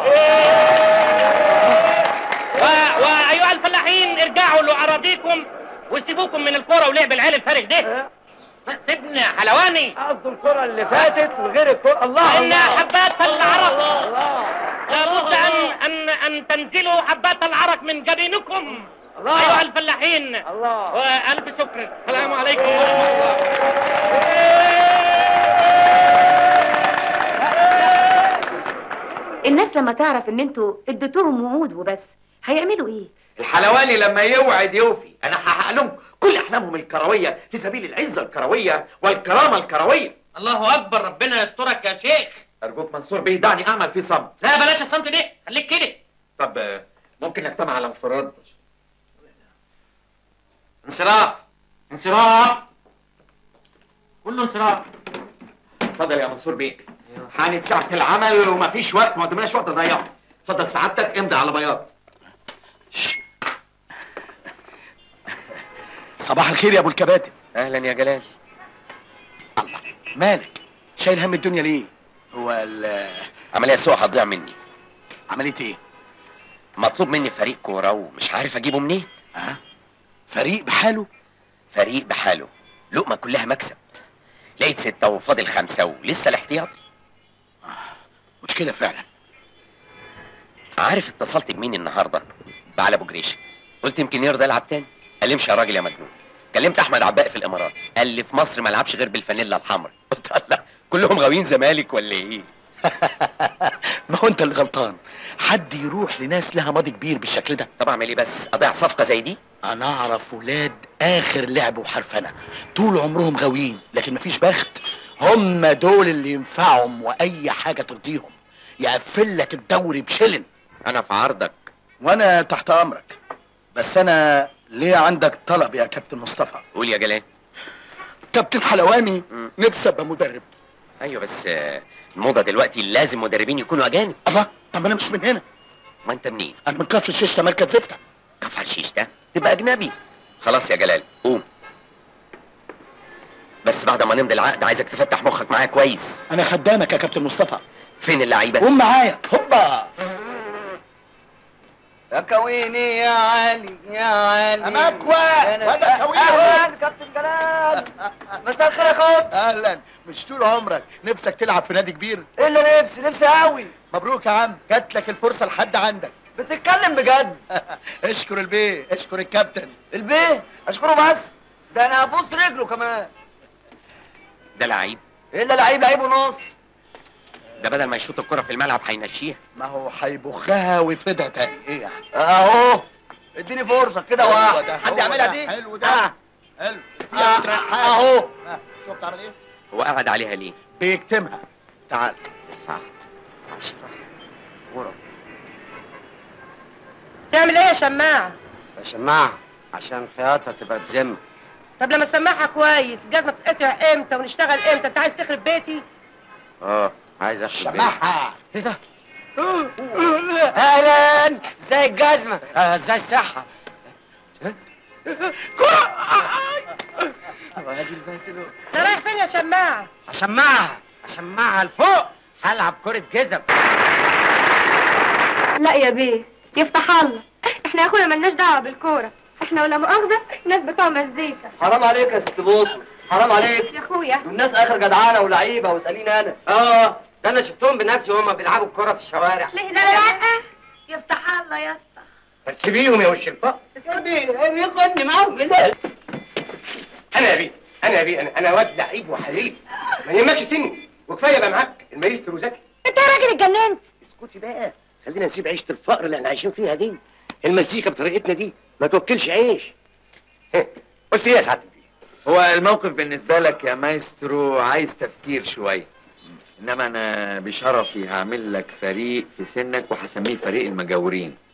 و... وأيها الفلاحين ارجعوا لأراضيكم وسيبوكم من الكرة ولعب العيال الفارغ ده سيبنا حلواني قصده الكرة اللي فاتت وغير الكرة الله فإن الله حبات العرق الله لابد أن أن أن تنزلوا حبات العرق من جبينكم الله. أيها الفلاحين الله وألف شكر السلام عليكم ورحمة الله الناس لما تعرف ان انتوا اديتوهم وعود وبس هيعملوا ايه الحلواني لما يوعد يوفي انا هحقق لهم كل احلامهم الكرويه في سبيل العزه الكرويه والكرامه الكرويه الله أكبر ربنا يسترك يا شيخ ارجوك منصور بيه دعني اعمل في صمت لا بلاش الصمت ده خليك كده طب آه، ممكن نجتمع على انفراد انصراف انصراف كله انصراف اتفضل يا منصور بيه حانت ساعة العمل ومفيش وقت ما قدمناش وقت نضيعه اتفضل سعادتك امضي على بياض صباح الخير يا ابو الكباتن اهلا يا جلال الله مالك شايل هم الدنيا ليه هو ال عمليه سوء هتضيع مني عمليه ايه مطلوب مني فريق كوره ومش عارف اجيبه منين ها فريق بحاله فريق بحاله لقمه كلها مكسب لقيت ستة وفاضل خمسة ولسه الاحتياطي مشكله فعلا عارف اتصلت بمين النهارده؟ بعلى ابو جريشه قلت يمكن يرضى يلعب تاني قال لي امشي يا راجل يا مجنون كلمت احمد عباقي في الامارات قال لي في مصر ما لعبش غير بالفانيلا الحمراء قلت الله كلهم غاويين زمالك ولا ايه؟ ما هو انت اللي غلطان حد يروح لناس لها ماضي كبير بالشكل ده طب اعمل ايه بس؟ اضيع صفقه زي دي؟ انا اعرف ولاد اخر لعب وحرفنه طول عمرهم غاويين لكن مفيش بخت هم دول اللي ينفعهم واي حاجه ترضيهم يقفل لك الدوري بشلن انا في عرضك وانا تحت امرك بس انا ليه عندك طلب يا كابتن مصطفى قول يا جلال كابتن حلواني مم. نفسي ابقى مدرب ايوه بس آه، الموضه دلوقتي لازم مدربين يكونوا اجانب الله طب انا مش من هنا ما انت منين؟ انا من كفر الشيشه مركز زفته كفر شيش ده تبقى اجنبي خلاص يا جلال قوم بس بعد ما نمضي العقد عايزك تفتح مخك معايا كويس انا خدامك يا كابتن مصطفى فين اللعيبه؟ قوم معايا هوبا يا كويني يا علي يا علي أمكوى، وده كويني. اهلا كابتن جلال مساء الخير يا كوتش اهلا مش طول عمرك نفسك تلعب في نادي كبير ايه اللي نفسي نفسي قوي مبروك يا عم جات لك الفرصه لحد عندك بتتكلم بجد اشكر البيه اشكر الكابتن البيه اشكره بس ده انا هبوس رجله كمان ده لعيب الا لعيب لعيب ونص ده بدل ما يشوط الكرة في الملعب هينشيها ما هو هيبخها ويفردها تاني ايه يعني اهو اديني فرصه كده هو واحد ده، حد هو يعملها ده، دي حلو ده آه. حلو آه، فيها بتريحها. اهو آه، شفت عمل ايه هو قعد عليها ليه؟ بيكتمها تعال تسعة عشرة ورا تعمل ايه يا شماعة؟ شماعة عشان خياطة تبقى بذمة طب لما تسمعها كويس الجزمة تتقطع امتى ونشتغل امتى؟ انت عايز تخرب بيتي؟ اه عايز اخرب بيتي سمعها ايه ده؟ اهلا ازاي الجزمة؟ آه، ازاي الصحة؟ وادي الباسل انت رايح فين يا شماعة؟ اشمعها اشمعها لفوق هلعب كرة جزم لا يا بيه يفتح الله احنا يا اخويا ملناش دعوه بالكوره احنا ولا مؤاخذه ناس بتوع مزيكا حرام عليك يا ست بوسمس حرام عليك يا اخويا والناس اخر جدعانه ولعيبه واساليني انا اه ده انا شفتهم بنفسي وهم بيلعبوا الكرة في الشوارع ليه لا لا يفتح الله يا اسطى تسيبيهم يا وش الفقر ياخدني معاهم كده انا يا بيه انا يا بيه انا انا واد لعيب وحريف ما يهمكش سني وكفايه يبقى معاك المايسترو زكي انت يا راجل اتجننت اسكتي بقى خلينا نسيب عيشه الفقر اللي احنا عايشين فيها دي المزيكا بطريقتنا دي ما توكلش عيش قلت ايه يا سعاده البيه هو الموقف بالنسبة لك يا مايسترو عايز تفكير شوية انما انا بشرفي هعمل لك فريق في سنك وهسميه فريق المجاورين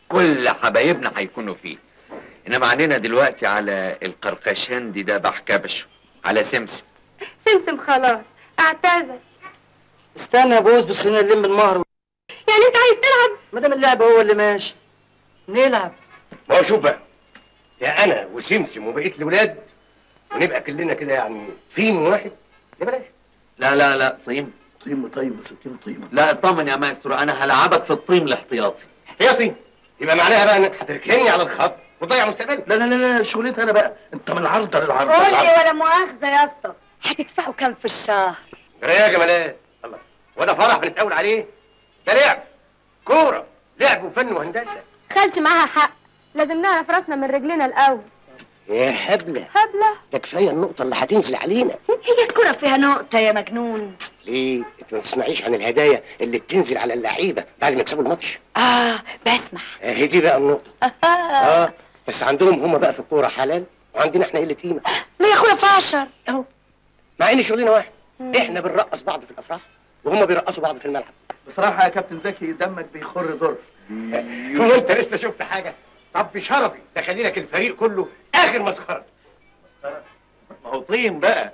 كل حبايبنا هيكونوا فيه انما عنينا دلوقتي على القرقشندي ده بحكبشه على سمسم سمسم خلاص اعتذر استنى يا بوس بس خلينا نلم المهر يعني انت عايز تلعب ما دام اللعب هو اللي ماشي نلعب ما هو شوف بقى يا انا وسمسم وبقيه الولاد ونبقى كلنا كده يعني فيم واحد يا بلاش لا لا لا طيم طيم طيب بس طيم طيم لا اطمن يا مايسترو انا هلعبك في الطيم الاحتياطي احتياطي يبقى معناها بقى انك هتركني على الخط وتضيع مستقبلي لا لا لا لا شغلتي انا بقى انت من العرضه للعرضه قول العرضة. لي ولا مؤاخذة يا اسطى هتدفعوا كام في الشهر؟ جرى يا جمالات الله وده فرح بنتقول عليه ده لعب كوره لعب وفن وهندسه خالتي معاها حق لازم نعرف راسنا من رجلنا الاول يا هبله هبله ده كفايه النقطه اللي هتنزل علينا هي الكرة فيها نقطة يا مجنون ليه انت ما تسمعيش عن الهدايا اللي بتنزل على اللعيبه بعد ما يكسبوا الماتش اه بسمع اهي دي بقى النقطه اه بس عندهم هم بقى في الكوره حلال وعندنا احنا قله قيمه لا يا اخويا فاشر اهو مع ان شغلنا واحد احنا بنرقص بعض في الافراح وهم بيرقصوا بعض في الملعب بصراحه يا كابتن زكي دمك بيخر ظرف هو انت لسه شفت حاجه طب بشرفي تخلي لك الفريق كله اخر مسخره ما هو طيم بقى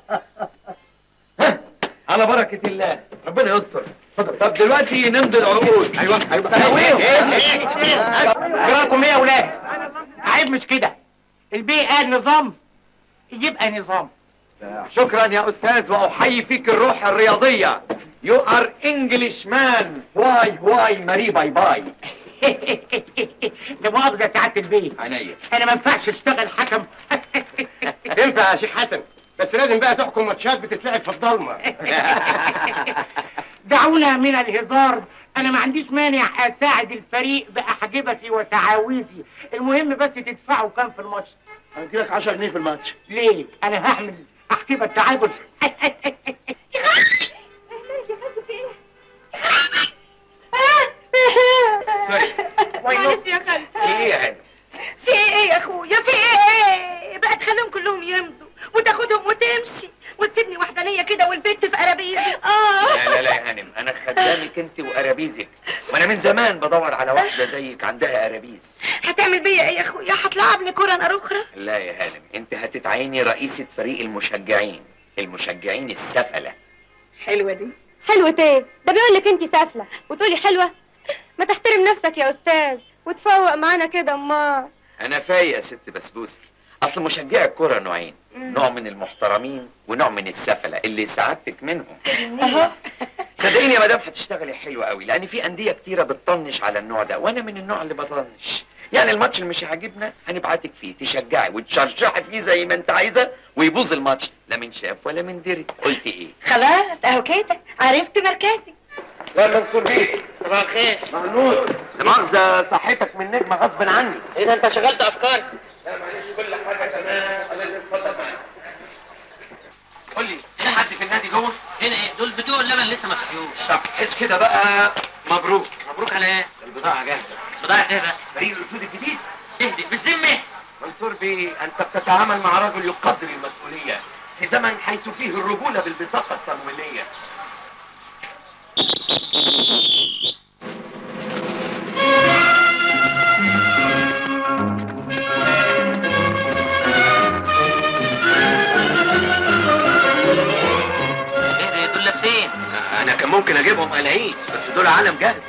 على بركه الله ربنا يستر اتفضل طب دلوقتي نمضي العقود ايوه جراكم ايه يا ولاد؟ عيب مش كده البي قال نظام يبقى نظام شكرا يا استاذ واحيي فيك الروح الرياضيه يو ار انجلش مان واي واي ماري باي باي لا مؤاخذة يا سعادة البي عينيا انا ما ينفعش اشتغل حكم تنفع يا شيخ حسن بس لازم بقى تحكم ماتشات بتتلعب في الضلمه دعونا من الهزار انا ما عنديش مانع اساعد الفريق باحجبتي وتعاويذي المهم بس تدفعوا كام في الماتش هندي لك 10 جنيه في الماتش ليه انا هعمل احجبة تعادل معلش يا خالتي ايه يا هاني في ايه يا اخويا في ايه بقى تخليهم كلهم يمضوا وتاخدهم وتمشي وتسيبني وحدانيه كده والبت في قرابيزي اه لا لا لا يا هانم انا خدامك انت وقرابيزك وانا من زمان بدور على واحده زيك عندها قرابيز هتعمل بيا ايه يا اخويا هتلعبني كره نار اخرى لا يا هانم انت هتتعيني رئيسة فريق المشجعين المشجعين السفلة حلوه دي حلوة ايه ده بيقول لك انت سافلة وتقولي حلوة ما تحترم نفسك يا استاذ وتفوق معانا كده امال انا فايق يا ست بسبوسة اصل مشجعي الكرة نوعين نوع من المحترمين ونوع من السفلة اللي سعادتك منهم صدقيني يا مدام هتشتغلي حلو قوي لان في انديه كتيره بتطنش على النوع ده وانا من النوع اللي بطنش يعني الماتش اللي مش هيعجبنا هنبعتك فيه تشجعي وتشرشحي فيه زي ما انت عايزه ويبوظ الماتش لا من شاف ولا من دري قلت ايه خلاص اهو كده عرفت مركزي لا منصور بيه صباح الخير مهنود لا مؤاخذه صحتك من نجمه غصب عني ايه ده انت شغلت افكاري لا معلش كل حاجه تمام الله يسلمك اتفضل معايا قول لي في حد في النادي جوه؟ هنا ايه؟ دول بتوع اللبن لسه ما صحيوش طب حس كده بقى مبروك مبروك على ايه؟ البضاعه جاهزه بضاعة ايه بقى؟ فريق الاسود الجديد اهدي بالذمة منصور بيه انت بتتعامل مع رجل يقدر المسؤوليه في زمن حيث فيه الرجوله بالبطاقه التمويليه اهدي دول لابسين انا كان ممكن اجيبهم قلعين بس دول عالم جاهزه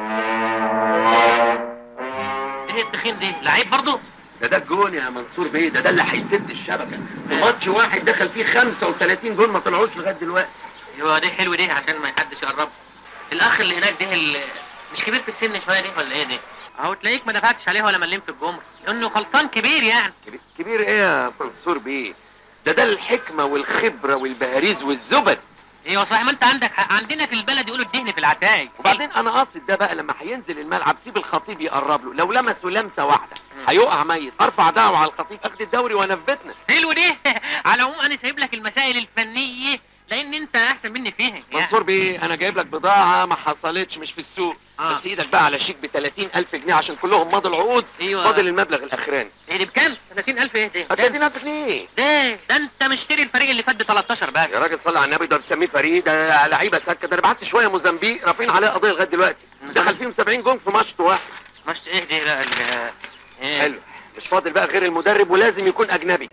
ايه التخين دي؟ لعيب برضه؟ ده ده الجون يا منصور بيه ده ده اللي هيسد الشبكه في ماتش واحد دخل فيه 35 جون ما طلعوش لغايه دلوقتي ايوه دي حلو دي عشان ما حدش يقرب الاخ اللي هناك ده اللي مش كبير في السن شويه دي ولا ايه دي؟ اهو تلاقيك ما دفعتش عليه ولا مليم في الجمر لانه خلصان كبير يعني كبير ايه يا منصور بيه ده ده الحكمه والخبره والبهاريز والزبد ايوه صحيح ما انت عندك حق عندنا في البلد يقولوا الدهن في العتايق وبعدين انا قاصد ده بقى لما هينزل الملعب سيب الخطيب يقرب له لو لمسه لمسه واحده هيقع ميت ارفع دعوه على الخطيب اخد الدوري وانا في بيتنا حلو دي على العموم انا سايب لك المسائل الفنيه لان انت احسن مني فيها يعني. منصور بيه انا جايب لك بضاعه ما حصلتش مش في السوق آه. بس ايدك بقى على شيك ب 30000 جنيه عشان كلهم مضوا العقود ايوه فاضل المبلغ الاخراني ايه دي بكام؟ 30000 ايه ده؟ 30000 جنيه ده ده انت مشتري الفريق اللي فات ب 13 بس يا راجل صلي على النبي ده بتسميه فريق ده لعيبه سكه ده انا بعت شويه موزمبيق رافعين عليه قضيه لغايه دلوقتي دخل فيهم 70 جون في ماتش واحد مش اهدي لا ال- إيه؟ حلو مش فاضل بقى غير المدرب ولازم يكون اجنبي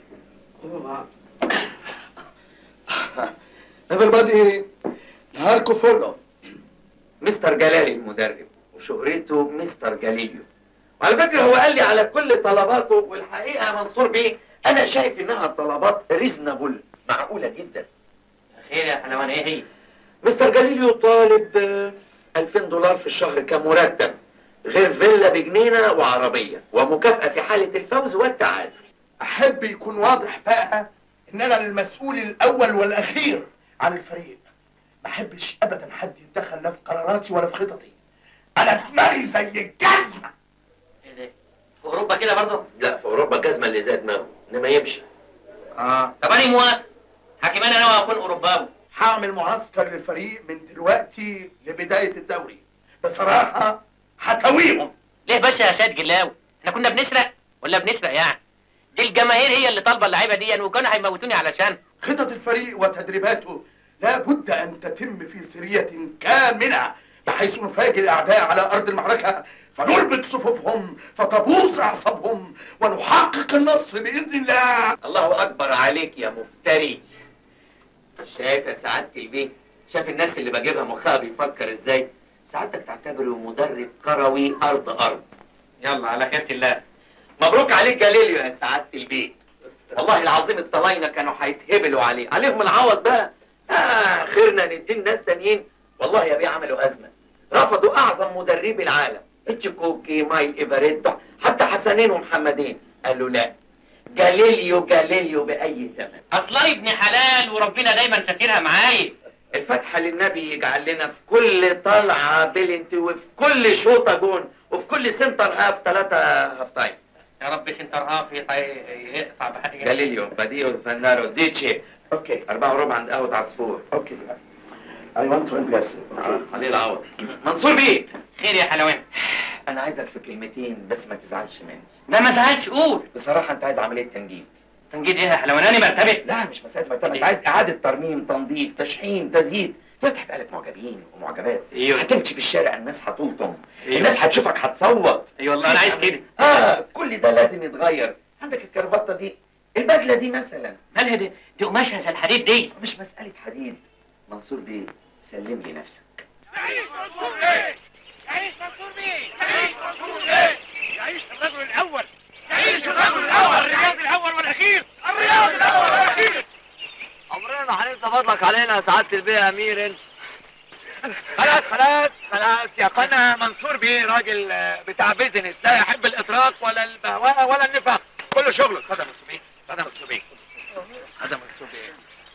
everybody نهاركم فل مستر جلالي المدرب وشهرته مستر جاليليو وعلى فكره هو قال لي على كل طلباته والحقيقه يا منصور بيه انا شايف انها طلبات ريزنبل معقوله جدا خير يا حلوان ايه هي؟ مستر جاليليو طالب آه، 2000 دولار في الشهر كمرتب غير فيلا بجنينه وعربيه ومكافاه في حاله الفوز والتعادل احب يكون واضح بقى ان انا المسؤول الاول والاخير عن الفريق ما احبش ابدا حد يتدخل لا في قراراتي ولا في خططي انا دماغي زي الجزمه في اوروبا كده برضه؟ لا في اوروبا الجزمه اللي زي دماغه انما يمشي اه طب انا موافق حكيم انا ناوي اكون اوروباوي هعمل معسكر للفريق من دلوقتي لبدايه الدوري بصراحه هتويهم ليه بس يا سيد جلاوي؟ احنا كنا بنسرق ولا بنسرق يعني؟ دي الجماهير هي اللي طالبه اللعيبه دي وكانوا هيموتوني علشان خطط الفريق وتدريباته لا بد ان تتم في سريه كامله بحيث نفاجئ الاعداء على ارض المعركه فنربك صفوفهم فتبوظ اعصابهم ونحقق النصر باذن الله الله اكبر عليك يا مفتري شايف يا سعاده البيت شايف الناس اللي بجيبها مخها بيفكر ازاي سعادتك تعتبره مدرب كروي ارض ارض يلا على خيرة الله مبروك عليك جاليليو يا سعاده البيت والله العظيم الطلاينه كانوا هيتهبلوا عليه عليهم العوض بقى آه خيرنا ندي الناس تانيين والله يا بيه عملوا ازمه رفضوا اعظم مدربي العالم اتشيكوكي مايل ايفاريتو حتى حسنين ومحمدين قالوا لا جاليليو جاليليو باي ثمن اصلا ابن حلال وربنا دايما ساترها معايا الفتحه للنبي يجعل لنا في كل طلعه بلنتي وفي كل شوطه جون وفي كل سنتر هاف ثلاثه هاف تايم يا رب سنتر هاف يقطع بحد جاليليو باديو فانارو ديتشي اوكي أربعة وربع عند قهوة عصفور اوكي I want to impress عليه العوض منصور بيه خير يا حلوان أنا عايزك في كلمتين بس ما تزعلش مني لا ما زعلش قول بصراحة أنت عايز عملية تنجيد تنجيد ايه يا حلوان انا مرتبه لا مش مسألة مرتبة أنت عايز إعادة ترميم تنظيف تشحيم تزييد فتح بالك معجبين ومعجبات ايوه هتمشي في الشارع الناس هتلطم أيوه. الناس هتشوفك هتصوت اي والله انا عايز كده اه كل ده لازم يتغير عندك الكرافته دي البدله دي مثلا مالها دي دي قماشها زي الحديد دي مش مساله حديد منصور بيه سلم لي نفسك يعيش منصور بيه يعيش منصور بيه يعيش منصور بيه يعيش الرجل الاول يعيش الرجل الاول الرياض الاول والاخير الرياض الاول والاخير عمرنا ما هننسى فضلك علينا يا سعاده البيه يا امير انت خلاص خلاص خلاص يا قنا منصور بيه راجل آه، بتاع بيزنس لا يحب الاطراق ولا البهواء ولا النفاق كله شغله خد يا منصور بيه خد يا منصور بيه خد يا منصور بيه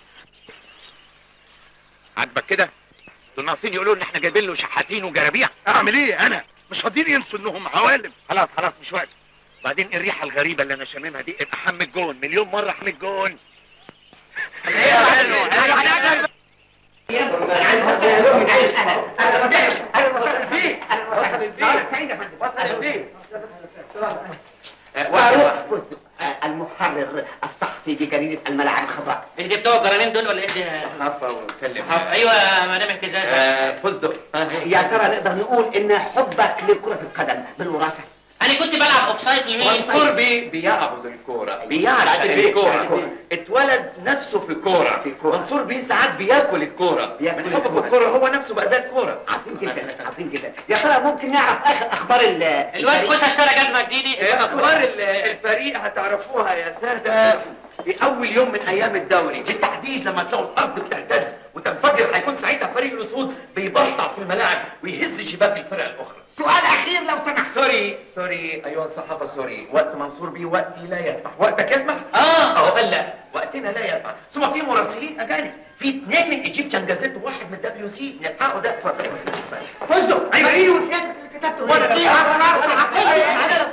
عاجبك كده؟ دول ناقصين يقولوا ان احنا جايبين له شحاتين وجرابيع اعمل ايه انا مش راضيين ينسوا انهم عوالم خلاص خلاص مش وقت بعدين الريحه الغريبه اللي انا شاممها دي ابقى حم الجون مليون مره حم الجون فاروق فستق المحرر الصحفي بجريدة الملاعب الخضراء ايه دي بتوع الجرانين دول ولا ايه دي؟ صحافه وكلم ايوه يا مدام اهتزازه آه فستق يا ترى نقدر نقول ان حبك لكرة القدم بالوراثة انا كنت بلعب اوف سايد يمين منصور بيه بيعبد الكوره بيعشق الكوره اتولد نفسه في كوره في كوره منصور بيه ساعات بياكل الكوره من حبه في الكوره هو نفسه بقى زي الكوره عظيم جدا عظيم جدا يا ترى ممكن نعرف اخر اخبار ال الواد كوسه اشترى جزمه جديده إيه اخبار ال- الفريق هتعرفوها يا ساده في اول يوم من ايام الدوري بالتحديد لما تلاقوا الارض بتهتز وتنفجر هيكون ساعتها فريق الاسود بيبرطع في الملاعب ويهز شباك الفرق الاخرى سؤال اخير لو سمحت سوري سوري ايها الصحافه سوري وقت منصور بيه وقتي لا يسمح وقتك يسمح اه اهو قال لا وقتنا لا يسمح ثم في مراسلين اجانب في اثنين من ايجيبشن جازيت وواحد من دبليو سي نلحقوا ده اتفضل فستق ايوه ايه اللي كتبته هنا دي اسرار صحفية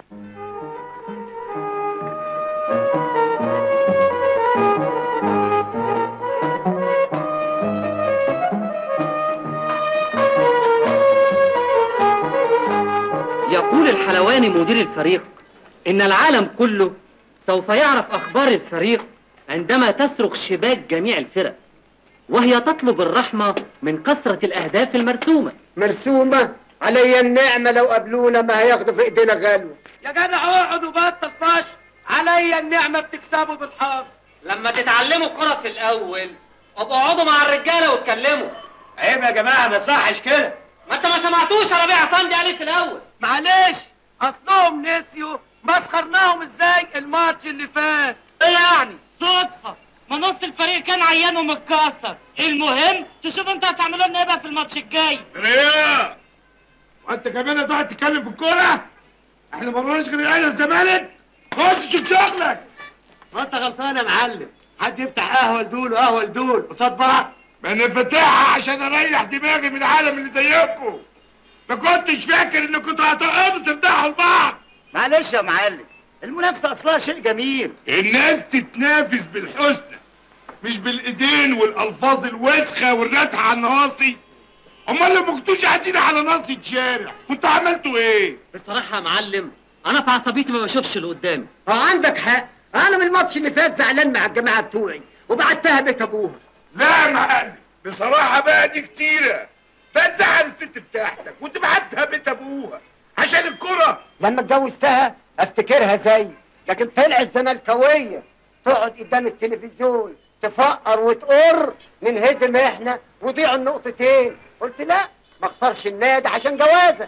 يقول الحلواني مدير الفريق إن العالم كله سوف يعرف أخبار الفريق عندما تصرخ شباك جميع الفرق وهي تطلب الرحمة من كثرة الأهداف المرسومة مرسومة علي النعمة لو قابلونا ما هياخدوا في ايدينا غلوة يا جدع اقعد وبطل فش عليا النعمه بتكسبوا بالحظ لما تتعلموا الكرة في الأول ابقوا اقعدوا مع الرجالة واتكلموا عيب يا جماعه ما صحش كده ما انت ما سمعتوش ربيع افندي عليه في الأول معلش اصلهم نسيوا مسخرناهم ازاي الماتش اللي فات ايه يعني صدفة ما نص الفريق كان عيان ومتكسر المهم تشوف انتوا هتعملوا لنا ايه بقى في الماتش الجاي ريا وانت كمان هتقعد تتكلم في الكوره احنا ما وراناش غير الاهلي والزمالك خش شوف شغلك ما انت غلطان يا معلم حد يفتح قهوه لدول وقهوه لدول قصاد بعض ما انا فاتحها عشان اريح دماغي من العالم اللي زيكم ما كنتش فاكر ان كنتوا هتقعدوا ترتاحوا لبعض معلش يا معلم المنافسه اصلها شيء جميل الناس تتنافس بالحسنى مش بالايدين والالفاظ الوسخه والرتح على النواصي امال لو ما كنتوش قاعدين على ناصية شارع كنتوا عملتوا ايه؟ بصراحة يا معلم أنا في عصبيتي ما بشوفش اللي قدامي اه عندك حق انا من الماتش اللي فات زعلان مع الجماعة بتوعي وبعتها بيت ابوها لا يا معلم بصراحة بقى دي كتيرة بقى تزعل الست بتاعتك وتبعتها بيت ابوها عشان الكرة لما اتجوزتها افتكرها زي لكن طلعت زملكاوية تقعد قدام التلفزيون تفقر وتقر ننهزم احنا وضيعوا النقطتين قلت لا ما اخسرش النادي عشان جوازه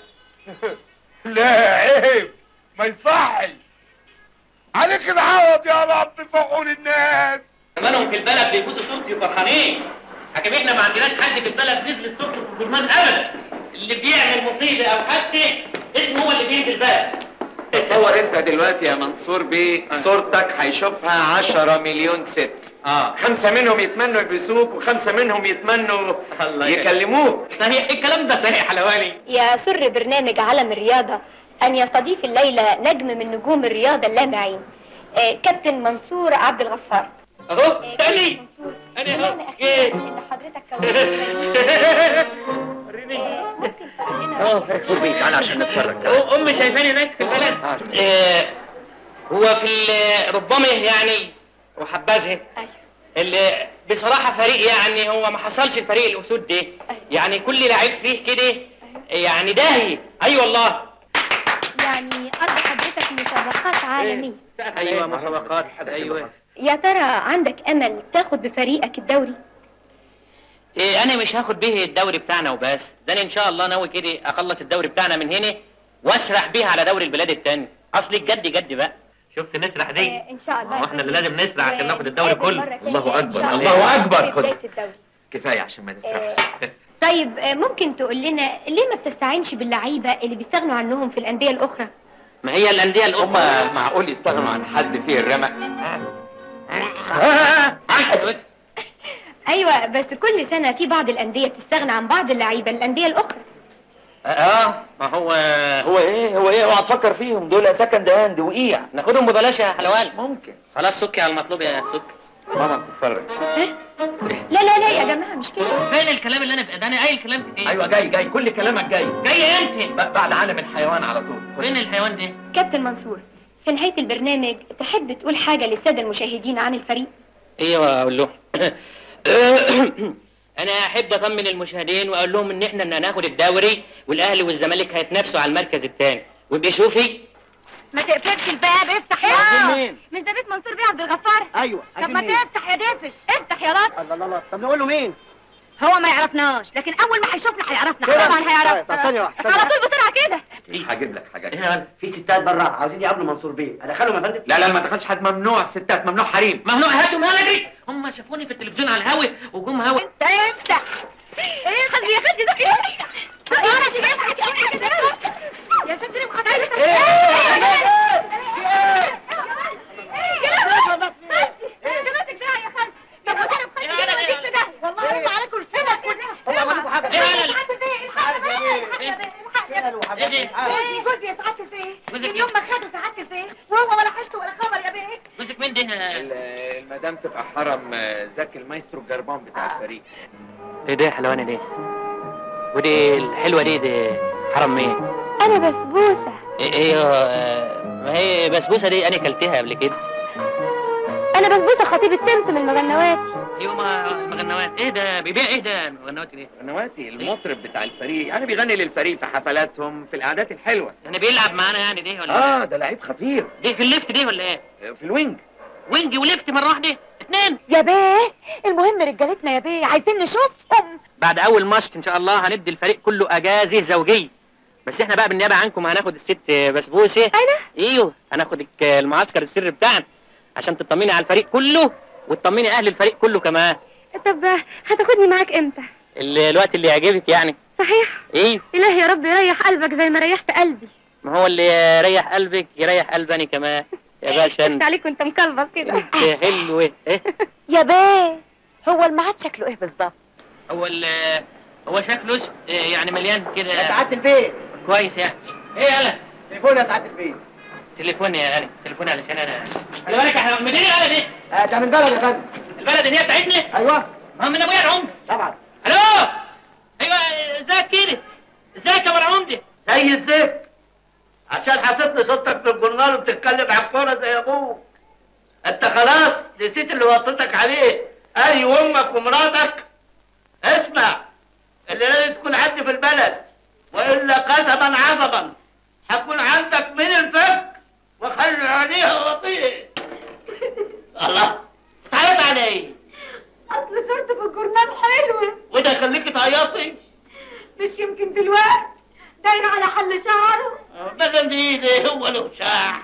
لا عيب ما يصحش عليك العوض يا رب في عقول الناس زمانهم في البلد بيبوسوا صورتي وفرحانين حكم احنا ما عندناش حد في البلد نزلت صورته في الجرنان ابدا اللي بيعمل مصيبه او حادثه اسمه هو اللي بينزل بس تصور انت دلوقتي يا منصور بيه صورتك هيشوفها عشرة مليون ست اه خمسة منهم يتمنوا يلبسوك وخمسة منهم يتمنوا يكلموك صحيح الكلام ده صحيح حلواني يسر برنامج علم الرياضة أن يستضيف الليلة نجم من نجوم الرياضة اللامعين آه، كابتن منصور عبد الغفار اهو تاني انا اهو جيت إن حضرتك كونت اه منصور بيه تعالى عشان نتفرج أو- امي شايفاني هناك في البلد آه هو في ال- ربما يعني وحبذها اللي بصراحه فريق يعني هو ما حصلش الفريق الاسود ده يعني كل لعيب فيه كده يعني داهي اي والله يعني أرض حضرتك مسابقات عالمية ايوه مسابقات ايوه يا ترى عندك أمل تاخد بفريقك الدوري إيه انا مش هاخد به الدوري بتاعنا وبس ده انا ان شاء الله ناوي كده اخلص الدوري بتاعنا من هنا واسرح بيه على دوري البلاد التاني اصل الجد جد بقى شفت نسرح دي آه، إن شاء الله هو احنا اللي لازم نسرح عشان ناخد الدوري كله الله اكبر شاء الله. الله اكبر في خد بداية الدوري كفايه عشان ما نسرحش طيب آه، ممكن تقول لنا ليه ما بتستعينش باللعيبة اللي بيستغنوا عنهم في الأندية الأخرى ما هي الانديه الاخرى هما معقول يستغنوا عن حد فيه الرمق أيوة بس كل سنة في بعض الأندية بتستغنى عن بعض اللعيبة الأندية الأخرى اه ما هو هو ايه هو ايه اوعى تفكر فيهم دول سكند هاند وقيع ناخدهم ببلاش يا حلوان ممكن خلاص سكي على المطلوب يا سكي ماما بتتفرج لا لا لا يا جماعة مش كده فين الكلام اللي انا بقى ده انا قايل كلام ايه ايوه جاي جاي كل كلامك جاي جاي امتى ب- بعد عالم الحيوان على طول فين الحيوان ده كابتن منصور في نهاية البرنامج تحب تقول حاجة للسادة المشاهدين عن الفريق ايوه اقول له انا احب اطمن المشاهدين واقول لهم ان احنا هناخد الدوري والاهلي والزمالك هيتنافسوا على المركز الثاني وابقي شوفي ما تقفلش الباب افتح يا عايزين مين؟ مش ده بيت منصور بيه عبد الغفار ايوه طب عايزين ما مين؟ تفتح يا دافش افتح يا لطف الله الله الله طب نقول له مين؟ هو ما يعرفناش لكن اول ما هيشوفنا هيعرفنا كده؟ طبعا هيعرف طيب، ثانية واحدة، ثانية على طول بسرعه كده هجيب لك حاجه في ستات بره عاوزين يقابلوا منصور بيه ادخلهم يا فندم لا لا ما دخلش حد ممنوع الستات ممنوع حريم ممنوع هاتوا مالك اجري هم شافوني في التلفزيون على الهوا وجم هوا انت افتح ايه خلي يا خالتي ده افتح انا في افتح افتح كده يا ستر محضرتك ده ماسك دراعي يا خالتي طب وش انا بخلي كده وديك في ده والله رب عليكم الفلل كلها هم عملوا حاجة ايه ايه جوزي يا سعاده الفيه جوزك من يوم ما خدوا سعاده الفيه وهو ولا حس ولا خبر يا بيه جوزك مين ده ال- المدام تبقى حرم آه، زكي المايسترو الجربان بتاع الفريق ايه ده حلوانه دي ودي الحلوه دي دي حرم مين أنا بسبوسة ايه هي آه، ما هي بسبوسه دي انا كلتها قبل كده انا بسبوسه خطيب السمسم المغنواتي ايوه ما المغنوات ايه ده بيبيع ايه ده المغنوات دي نواتي المطرب بتاع الفريق يعني بيغني للفريق في حفلاتهم في القعدات الحلوه يعني بيلعب معانا يعني دي ولا اه ده لعيب خطير دي في الليفت دي ولا ايه في الوينج وينج وليفت مره واحده اتنين يا بيه المهم رجالتنا يا بيه عايزين نشوفهم بعد اول ماتش ان شاء الله هندي الفريق كله اجازه زوجيه بس احنا بقى بالنيابه عنكم هناخد الست بسبوسه انا ايوه هناخد المعسكر السري بتاعنا عشان تطمني على الفريق كله وتطمني اهل الفريق كله كمان طب هتاخدني معاك امتى ال- الوقت اللي يعجبك يعني صحيح ايه الهي يا رب يريح قلبك زي ما ريحت قلبي ما هو اللي يريح قلبك يريح قلبي كمان يا باشا انت انت عليك وانت مكلبص كده حلوه ايه يا بيه هو الميعاد شكله ايه بالظبط هو ال هو شكله اسم يعني مليان كده يا سعاده البيت كويس يعني ايه يالا تليفون يا سعاده البيت تليفوني يا غالي تليفوني علشان انا خلي بالك احنا منين يالا دي آه ده من بلد يا فندم البلد اللي هي بتاعتنا ايوه ما من ابويا العمده طبعا الو ايوه ازيك كده ازيك يا ابو العمده زي الزفت عشان حاطط لي صوتك في الجورنال وبتتكلم عن الكوره زي ابوك انت خلاص نسيت اللي وصيتك عليه اي امك ومراتك اسمع اللي لازم تكون عندي في البلد والا قسما عظما هكون عندك من الفك وخلي عليها وطيه الله تعيط على ايه اصل صورته في الجورنال حلوه وده يخليكي تعيطي مش يمكن دلوقتي داير على حل شعره بدل بايدي هو له شعر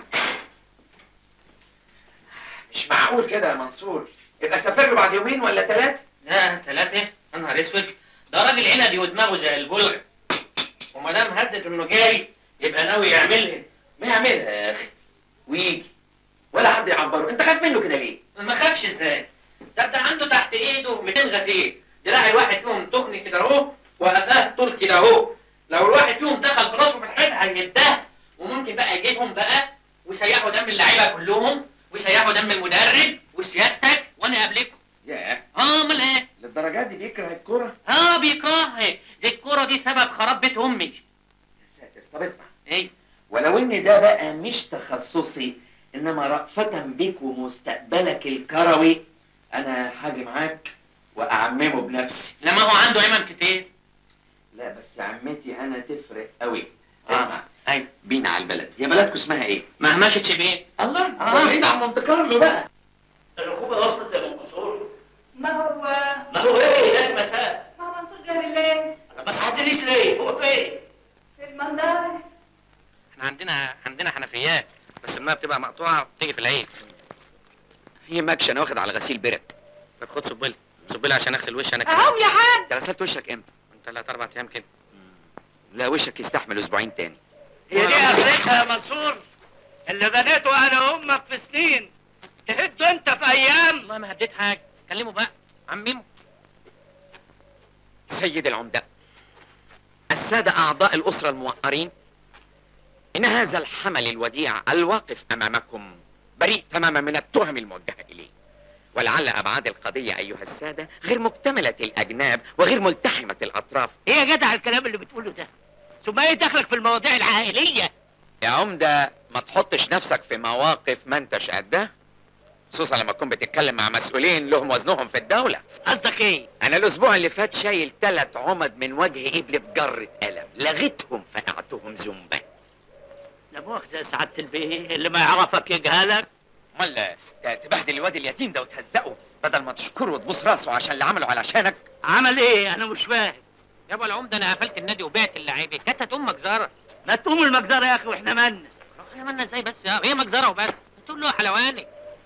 مش معقول كده يا منصور يبقى سافر له بعد يومين ولا ثلاثه لا ثلاثة يا نهار اسود ده راجل عنبي ودماغه زي البلع وما دام هدد انه جاي يبقى ناوي يعملها ما يعملها يا اخي ويجي ولا حد يعبره انت خايف منه كده ليه ما خافش ازاي ده ده عنده تحت ايده 200 غفير دراع الواحد فيهم تخن كده اهو وقفاه طول كده اهو لو الواحد فيهم دخل براسه في الحيط هيداه وممكن بقى يجيبهم بقى ويسيحوا دم اللعيبه كلهم ويسيحوا دم المدرب وسيادتك وانا قبلكم ياه اه امال ايه للدرجات دي بيكره الكوره اه بيكرهها دي الكوره دي سبب خراب بيت امي ساتر طب اسمع ايه ولو ان ده بقى مش تخصصي انما رأفة بيك ومستقبلك الكروي انا هاجي معاك واعممه بنفسي لما هو عنده عمم كتير لا بس عمتي انا تفرق قوي اسمع ايوه بينا على البلد هي بلدكم اسمها ايه مهمشة شبين الله ده بعيد عن مونte كارلو بقى الركوبه وصلت يا منصور ما هو ما هو ايه لازم اسافر ما هو منصور جه بالليل ما صحتنيش ليه هو فين في المندار احنا عندنا عندنا حنفيات بس الميه بتبقى مقطوعه وبتيجي في العين هي ماكش انا واخد على غسيل برك طب خد صبلي صبلي عشان اغسل وشي انا كده اهم يا حاج انت غسلت وشك امتى من ثلاث اربع ايام كده لا وشك يستحمل اسبوعين تاني هي دي اخرتها يا منصور اللي بنيته انا وامك في سنين تهده انت في ايام والله ما هديت حاجه كلمه بقى عممه سيد العمدة السادة أعضاء الأسرة الموقرين إن هذا الحمل الوديع الواقف أمامكم بريء تماما من التهم الموجهة إليه ولعل أبعاد القضية أيها السادة غير مكتملة الأجناب وغير ملتحمة الأطراف ايه يا جدع الكلام اللي بتقوله ده ثم ايه دخلك في المواضيع العائليه يا عمدة ما تحطش نفسك في مواقف ما انتش قدها خصوصا لما تكون بتتكلم مع مسؤولين لهم وزنهم في الدولة قصدك ايه أنا الأسبوع اللي فات شايل ثلاث عمد من وجه إبل بجرة قلم لغيتهم فقعتهم زنبا لا مؤاخذه يا سعاده البيه اللي ما يعرفك يجهلك امال ت- تبهدل الواد اليتيم ده وتهزقه بدل ما تشكره وتبوس راسه عشان اللي عمله علشانك عمل ايه انا مش فاهم يا ابو العمده انا قفلت النادي وبعت اللعيبه كانت ام مجزره ما تقوم المجزره يا اخي واحنا مالنا يا مالنا ازاي بس يا هي مجزره وبس تقول له يا حلواني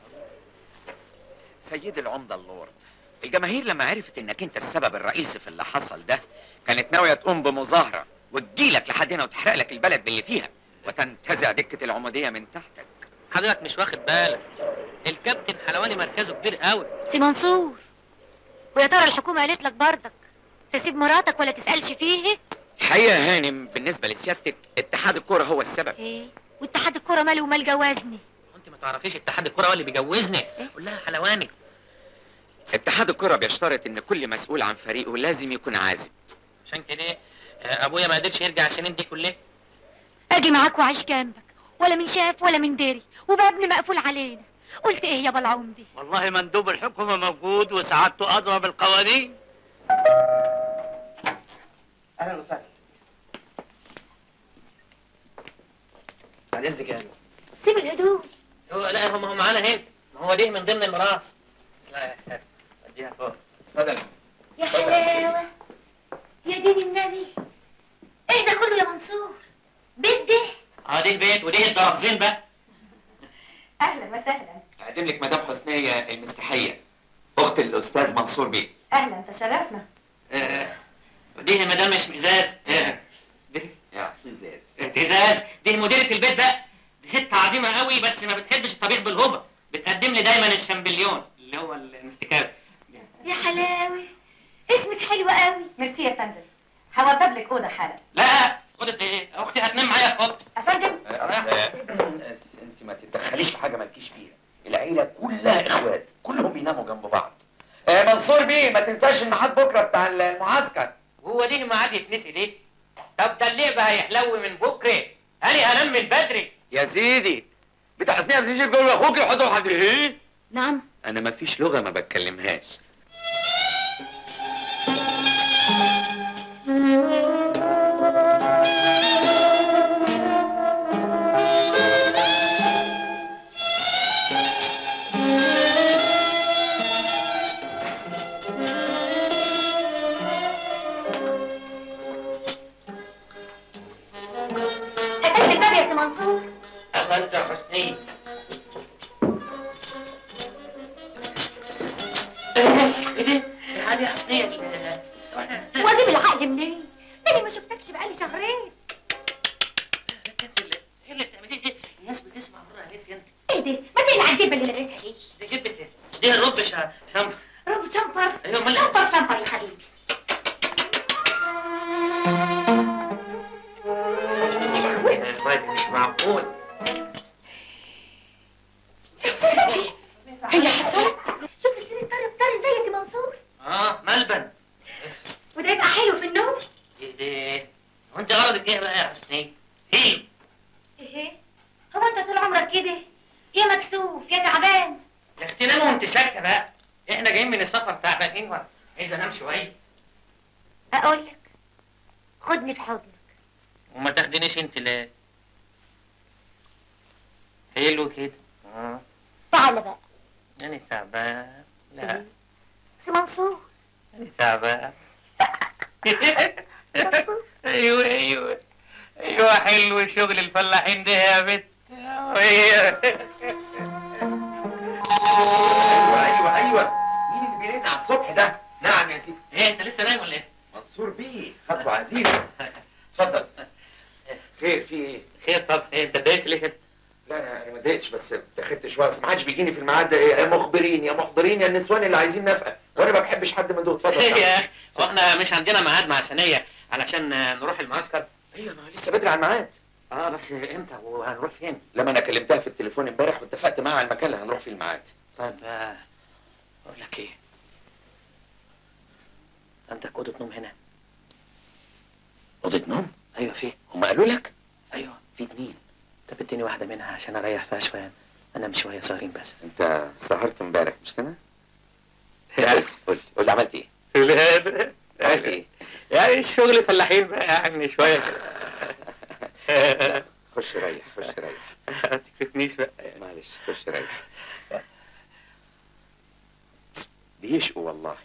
سيد العمدة اللورد الجماهير لما عرفت انك انت السبب الرئيسي في اللي حصل ده كانت ناوية تقوم بمظاهرة وتجيلك لحد هنا وتحرق لك البلد باللي فيها وتنتزع دكة العمودية من تحتك حضرتك مش واخد بالك الكابتن حلواني مركزه كبير قوي سي منصور ويا ترى الحكومة قالت لك برضك تسيب مراتك ولا تسألش فيه الحقيقة يا هانم بالنسبة لسيادتك اتحاد الكرة هو السبب ايه واتحاد الكرة مالي ومال جوازني انت ما تعرفيش اتحاد الكره هو اللي بيجوزني قول لها حلواني اتحاد الكرة بيشترط ان كل مسؤول عن فريقه لازم يكون عازم عشان كده آه، ابويا ما قدرش يرجع السنين دي كلها اجي معاك واعيش جنبك ولا من شاف ولا من داري وبابني مقفول علينا قلت ايه يا بلعوم دي والله مندوب الحكومة موجود وسعادته أدرى بالقوانين اهلا وسهلا بعد اذنك يعني سيب الهدوم هو لا هم هم معانا هنا ما هو دي من ضمن الميراث لا اديها فوق اتفضل يا حلاوة يا دين النبي ايه ده كله يا منصور بيت ده اه دي البيت ودي الدرابزين بقى اهلا وسهلا اقدم لك مدام حسنية المستحية اخت الاستاذ منصور بيه اهلا تشرفنا آه، ودي مدام مش مزاز آه، دي يا اعتزاز اعتزاز دي مديرة البيت بقى دي ست عظيمة قوي بس ما بتحبش الطبيخ بالهبة بتقدم لي دايما الشامبليون اللي هو المستكاب يا حلاوة اسمك حلو قوي ميرسي يا فندم هوضب لك اوضه حالا لا خدت ايه اختي هتنام معايا في اوضتي يا فندم انت ما تتدخليش في حاجة مالكيش فيها العيلة كلها اخوات كلهم بيناموا جنب بعض آه منصور بيه ما تنساش الميعاد بكرة بتاع المعسكر هو دي الميعاد يتنسي ليه؟ طب ده اللعبة هيحلو من بكرة أنا هنام من بدري يا سيدي بتاع حسنية بتيجي تقول لاخوك يحطوا حد ايه نعم انا ما فيش لغة ما بتكلمهاش قفلت الباب يا سي منصور قفلت يا حسني ايه ده؟ تعالي يا حسنية وادي بالعقد منين ده انا ما شفتكش بقالي شهرين ايه اللي بتعمليه دي؟ الناس بتسمع مرة عليك انت ايه ده ما تقلع الجبه اللي لابسها دي دي جبت دي الرب شا- شنطة روب شمبر ايوه امال شمبر شمبر يا حبيبي يا اخواتي مش معقول بصرتي هي حصلت شوف السرير طري طري ازاي يا سي منصور اه ملبن وده يبقى حلو في النوم ايه ده؟ هو انت غرضك ايه بقى يا حسني؟ ايه؟ ايه هو انت طول عمرك كده يا مكسوف يا تعبان يا اختي نام وانت ساكتة بقى احنا جايين من السفر تعبانين و- عايز انام شوية اقول لك خدني في حضنك وما تاخدنيش انت ليه؟ حلو كده اه تعال بقى انا تعبان لا سي منصور انا تعبان ايوه ايوه ايوه حلو شغل الفلاحين ده يا بت ايوه ايوه ايوه مين اللي بيرن على الصبح ده نعم يا سيدي ايه انت لسه نايم ولا ايه؟ منصور بيه خطوة عزيزة اتفضل خير في ايه؟ خير طب ايه انت اتضايقت ليه كده؟ لا لا انا ما اتضايقتش بس اتخذت شويه اصل ما حدش بيجيني في الميعاد ده إيه، يا مخبرين يا محضرين يا النسوان اللي عايزين نفقه وانا ما بحبش حد من دول اتفضل يا اخي واحنا مش عندنا ميعاد مع سنية علشان نروح المعسكر ايوه ما هو لسه بدري على الميعاد اه بس امتى وهنروح فين؟ لما انا كلمتها في التليفون امبارح واتفقت معاها على المكان اللي هنروح فيه الميعاد طيب آه، اقول لك ايه؟ عندك اوضه نوم هنا اوضه نوم ايوه في هم قالوا لك ايوه في اتنين طب اديني واحده منها عشان اريح فيها شويه انام شويه صغيرين بس انت سهرت امبارح مش كده قول قول قول لي عملت ايه لا لا عملت ايه يعني الشغل فلاحين بقى يعني شويه خش ريح خش ريح ما تكسفنيش بقى معلش خش ريح بيشقوا والله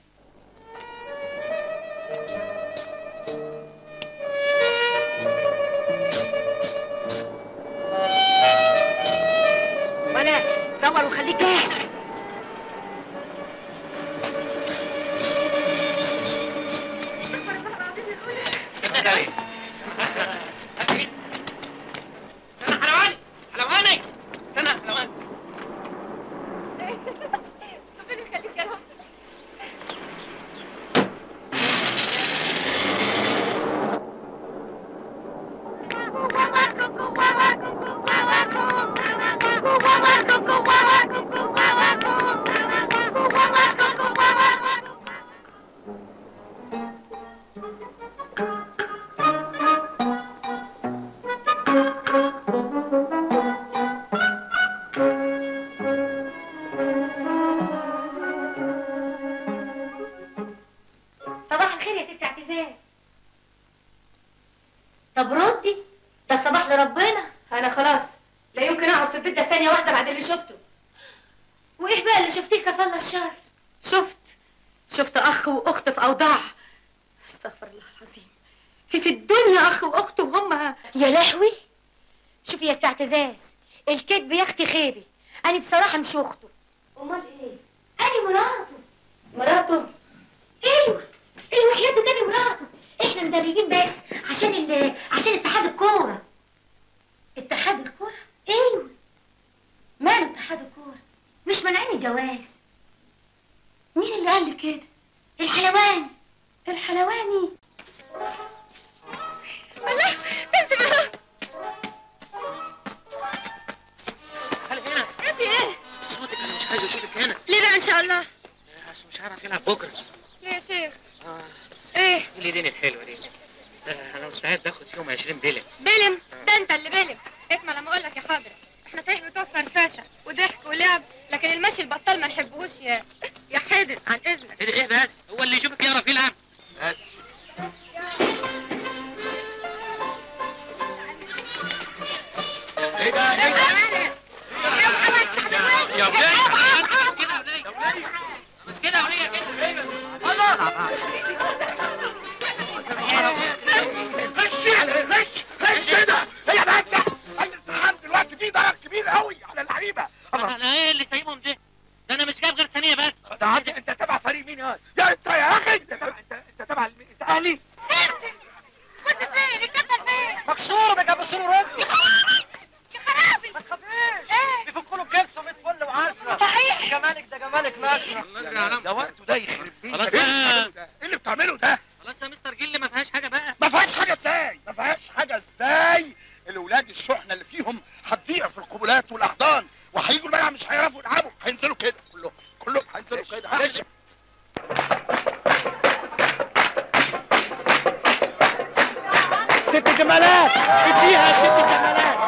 وانا دور وخليك جاهز استنى حلواني حلواني استنى حلواني ربنا يخليك يا رب شفته وايه بقى اللي شفتيه كفالة الشر شفت شفت اخ واخت في اوضاع استغفر الله العظيم في في الدنيا اخ واخت وهم يا لهوي شوفي يا ساعة اعتزاز الكذب يا اختي خيبي انا بصراحة مش اخته امال ايه انا مراته مراته ايوه ايوه حياة النبي مراته احنا مدريين بس عشان ال... عشان اتحاد الكورة اتحاد الكورة ايوه ماله اتحاد الكورة مش مانعين الجواز مين اللي قال لي كده الحلواني الحلواني الله تمسم اهو خلي هنا في ايه صوتك انا مش عايز اشوفك هنا ليه بقى ان شاء الله عشان مش هعرف يلعب بكره ليه يا شيخ اه ايه الايدين الحلوه دي آه، انا مستعد اخد فيهم 20 بلم بلم ده انت اللي بلم اسمع لما اقول لك يا حضرة احنا صحيح بتوع فرفشه وضحك ولعب لكن المشي البطال ما نحبهوش يا يا حادر عن اذنك ايه ده ايه بس هو اللي يشوفك يعرف يلعب بس ايه ده ايه ده يا وليه كده يا وليه كده يا وليه كده خش خش خش ده هي بقى الامتحان دلوقتي فيه ضرر كبير قوي على اللعيبه انا ايه اللي سايبهم ده ده انا مش جايب غير ثانيه بس ده عندي انت تبع فريق مين يا يا انت يا اخي انت انت تبع الم- انت اهلي سمسم بص فين الكابتن فين مكسور بكبسون رجلي يا خرابي ما تخافيش بيفكوا له الجبس 100 فل و10 صحيح جمالك ده جمالك ماشي ده وقته ده يخرب بيتك خلاص ايه بقى. اللي بتعمله ده؟ ايه اللي بتعمله ده خلاص يا مستر جيل ما فيهاش حاجه بقى ما فيهاش حاجه ازاي ما فيهاش حاجه ازاي الاولاد الشحنه اللي فيهم هتضيع في القبلات والاحضان وهيجوا الملعب مش هيعرفوا يلعبوا هينزلوا كده كلهم كلهم هينزلوا كده معلش ست جمالات اديها ست جمالات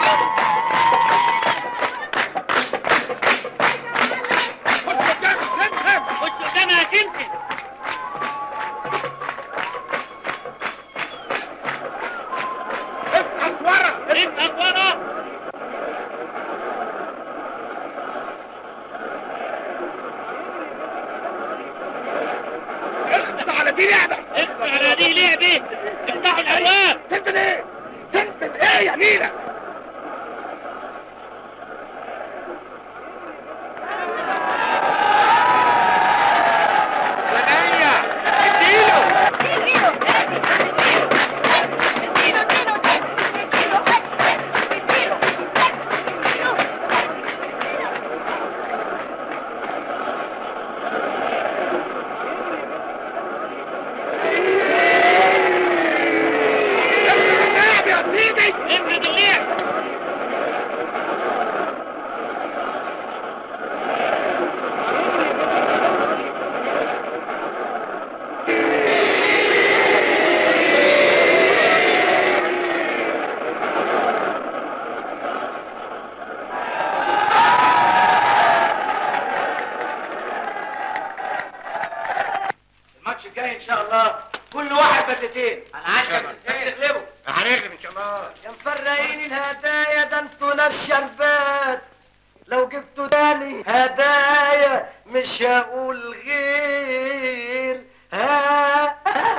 خش قدام سمسم خش قدام يا سمسم اسقط ورا اسقط ورا اخس على دي لعبه اخس على دي لعبه افتحوا الابواب تنزل ايه تنزل ايه يا نيلة ثانية اديله اللعب يا سيدي افرد اللعب الماتش الجاي ان شاء الله كل واحد بتتين انا عايزك بس اغلبه هنغلب ان شاء الله يا مفرقين الهدايا ده انتوا ناس شربات لو جبتوا تاني هدايا مش هقول غير ها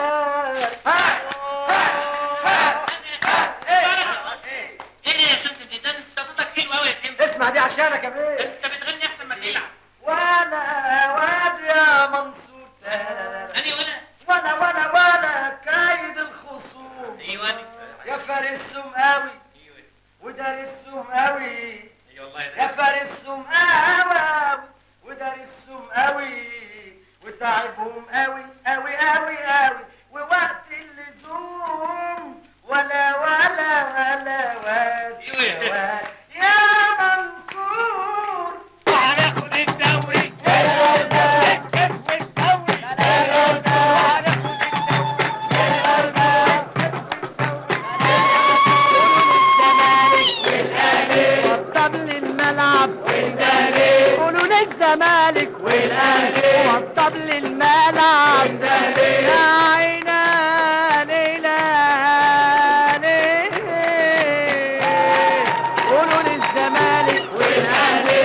ايه يا سمسم دي ده انت صوتك حلو قوي يا سمسم اسمع دي عشانك يا بيه انت بتغني احسن ما تلعب ولا واد يا منصور تارارارا. اني ولا ولا ولا ولا كايد الخصوم ايوه يا فارسهم قوي ودارسهم قوي اي والله يا فارسهم قوي ودارسهم قوي وتعبهم قوي قوي قوي قوي ووقت اللزوم ولا ولا ولا واد يا واد يا منصور هناخد الدوري وضب للملعب قولوا للزمالك والاهلي وضب للملعب يا عينا ليلى ليلى قولوا للزمالك والاهلي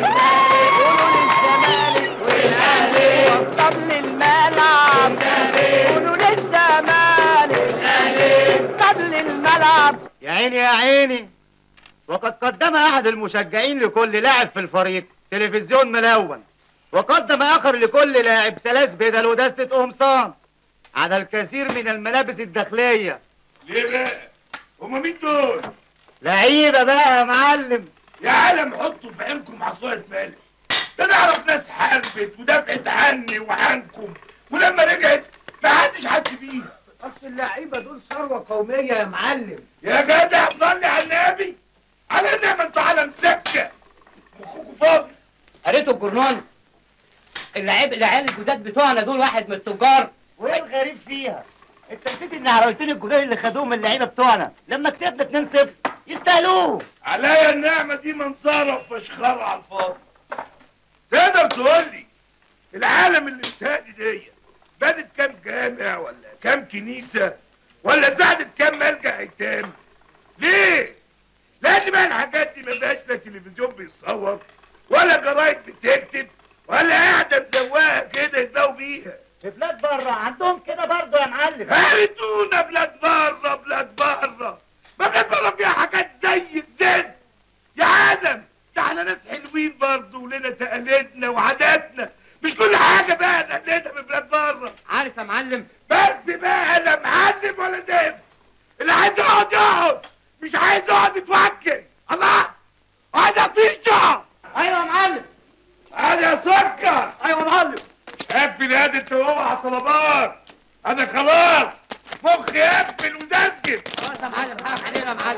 قولوا للزمالك والاهلي وطبل الملعب قولوا للزمالك طبل الملعب يا عيني يا عيني وقد قدم احد المشجعين لكل لاعب في الفريق تلفزيون ملون وقدم اخر لكل لاعب ثلاث بدل ودستة قمصان على الكثير من الملابس الداخلية ليه بقى؟ هما مين دول؟ لعيبة بقى يا معلم يا عالم حطوا في عينكم عصاية مالك ده نعرف ناس حاربت ودافعت عني وعنكم ولما رجعت ما حدش حس بيها اصل اللعيبه دول ثروه قوميه يا معلم يا جدع صلي على النبي على النعمة انتوا على مسكة مخكوا فاضي قريتوا الجرنان اللعيب العيال الجداد بتوعنا دول واحد من التجار وايه الغريب فيها؟ انت نسيت ان عراويتين الجداد اللي خدوهم من اللعيبه بتوعنا لما كسبنا 2-0 يستاهلوه عليا النعمة دي منصرة وفشخرة على الفاضي تقدر تقول لي العالم اللي انتهى دي بنت كام جامع ولا كام كنيسة ولا ساعدت كام ملجأ أيتام ليه؟ لأن بقى الحاجات دي ما بقاش لا تلفزيون بيصور ولا جرايد بتكتب ولا قاعدة مزوقة كده يتباهوا بيها في بلاد بره عندهم كده برضه يا معلم هردونا بلاد بره بلاد بره ما بلاد بره فيها حاجات زي الزين يا عالم ده احنا ناس حلوين برضه ولنا تقاليدنا وعاداتنا مش كل حاجه بقى نقلدها من بلاد بره عارف يا معلم بس بقى لا معلم ولا زين اللي عايز يقعد يقعد مش عايز يقعد يتوكل الله عايز اطيشه ايوه يا معلم عايز يا سكر ايوه يا معلم قفل يد انت وهو على الطلبات انا خلاص مخي قفل وزنجل خلاص يا معلم حقك علينا يا معلم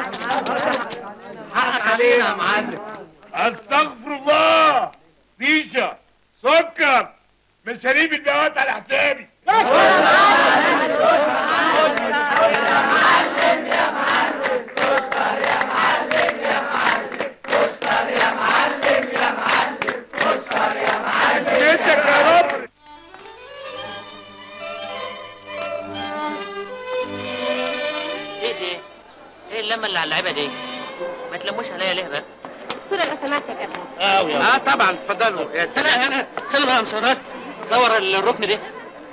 حقك علينا يا معلم استغفر الله ريشه سكر مشاريب البيوت على حسابي جدك يا رب ايه دي؟ ايه اللمه اللي على اللعيبه دي؟ ما تلموش عليا ليه بقى؟ صورة لو سمحت يا كابتن اه طبعا اتفضلوا يا سلام انا سلم يا مسرات صور الركن دي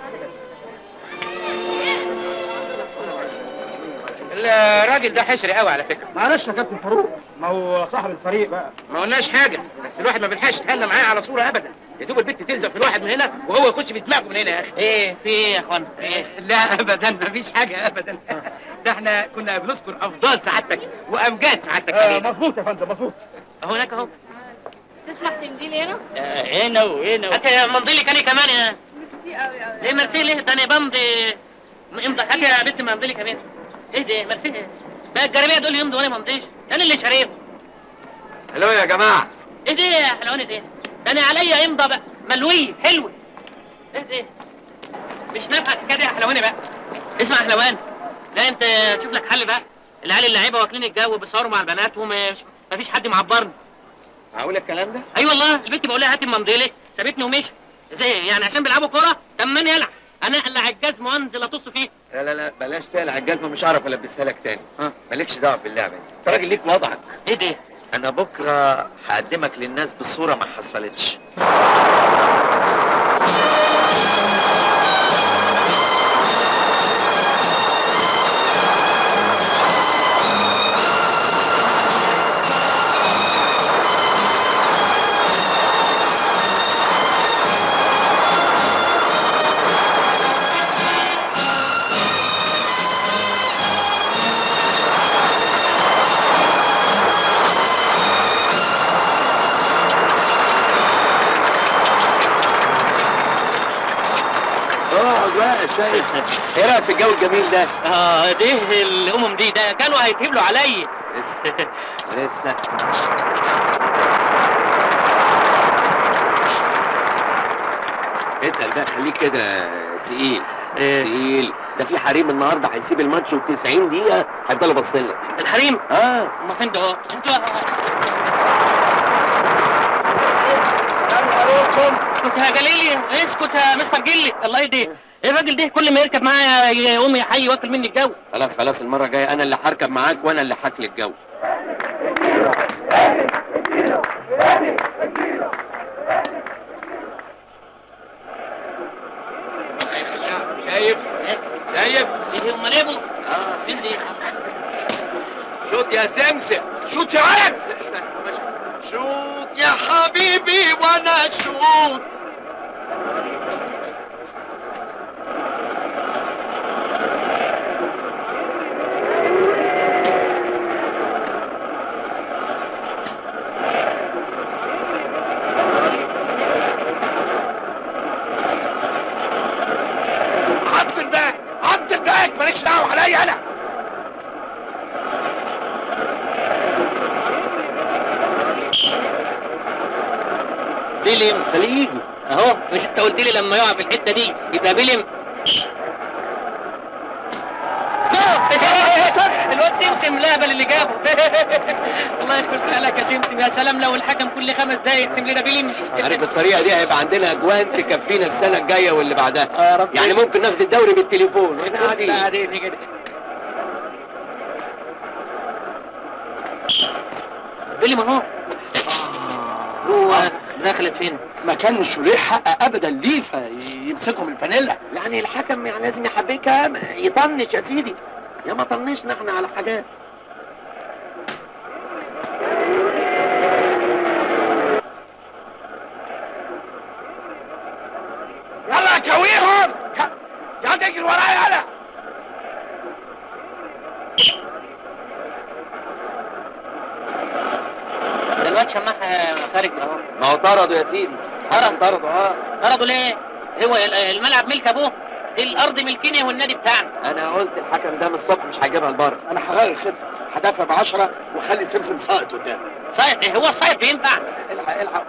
الراجل ده حشري قوي على فكره معلش يا كابتن فاروق ما هو صاحب الفريق بقى ما قلناش حاجه بس الواحد ما بيلحقش يتهنى معاه على صوره ابدا يا دوب البت تلزق في الواحد من هنا وهو يخش بدماغه من هنا يا اخي ايه في ايه يا اخوان في ايه لا ابدا ما فيش حاجه ابدا ده احنا كنا بنذكر افضال سعادتك وامجاد سعادتك آه علينا مظبوط يا فندم مظبوط اهو هناك اهو تسمح تمديل هنا؟ آه، هنا وهنا هات يا ممضي لي كاني كمان يا ميرسي قوي قوي ليه ميرسي ليه ده انا بمضي امضي هات يا بنت ممضي لي كمان ايه ده ميرسي بقى الجرابيه دول يمضوا وانا ما امضيش انا اللي شاريهم الو يا جماعه ايه ده يا حلواني ده ده انا عليا امضى بقى ملويه حلوه ايه ده مش نافعه الحكايه دي يا حلواني بقى اسمع يا حلوان لا انت تشوف لك حل بقى العيال اللعيبه واكلين الجو بيصوروا مع البنات ومش مفيش حد معبرني معقول الكلام ده؟ اي أيوة والله البنت بقول لها هاتي المنديلي سابتني ومشي ازاي يعني عشان بيلعبوا كوره طب من يلعب انا اقلع الجزم وانزل اطص فيه لا لا لا بلاش تقلع الجزمه مش هعرف البسها لك تاني مالكش دعوه باللعبه انت انت راجل ليك وضعك ايه ده انا بكره هقدمك للناس بصوره ما حصلتش اقعد بقى شايف ايه رايك في الجو الجميل ده؟ اه ده الامم دي ده كانوا هيتهبلوا عليا لسه لسه اتقل بقى خليك كده تقيل تقيل ده في حريم النهارده هيسيب الماتش و90 دقيقه هيفضلوا باصين لك الحريم اه ما فين ده انتوا اسكت يا جليلي اسكت يا مستر جلي الله يهديك ايه الراجل ده كل ما يركب معايا يقوم يحيي واكل مني الجو خلاص خلاص المره الجايه انا اللي هركب معاك وانا اللي هاكل الجو شايف شايف ايه امال ايه ابو اه فين دي شوت يا سمسم شوت يا ولد شوت يا حبيبي وانا شوت عدل باك عدل باك مالكش دعوه عليا انا بيلم خليه يجي اهو مش انت قلت لي لما يقع في الحته دي يبقى بيلم الواد سمسم لهبل اللي جابه الله يخليك لك يا سمسم يا سلام لو الحكم كل خمس دقايق يقسم لنا بيلم عارف الطريقه دي هيبقى عندنا اجوان تكفينا السنه الجايه واللي بعدها يعني ممكن ناخد الدوري بالتليفون واحنا قاعدين قاعدين كده بيلم اهو هو دخلت فين؟ ما كانش ليه حق ابدا ليه فيمسكهم الفانيلا يعني الحكم يعني لازم يحبكها يطنش يا سيدي يا ما طنشنا احنا على حاجات يلا كويهم يا تجري ورايا يلا ده الواد شماح خارج اهو ما هو طردوا يا سيدي طرد طردوا اه طردوا ليه؟ هو ال- الملعب ملك ابوه دي الارض ملكنا والنادي بتاعنا انا قلت الحكم ده من الصبح مش هيجيبها لبره انا هغير الخطه هدافع بعشرة واخلي سمسم ساقط قدام صايت ايه هو الصايت بينفع الحق الحق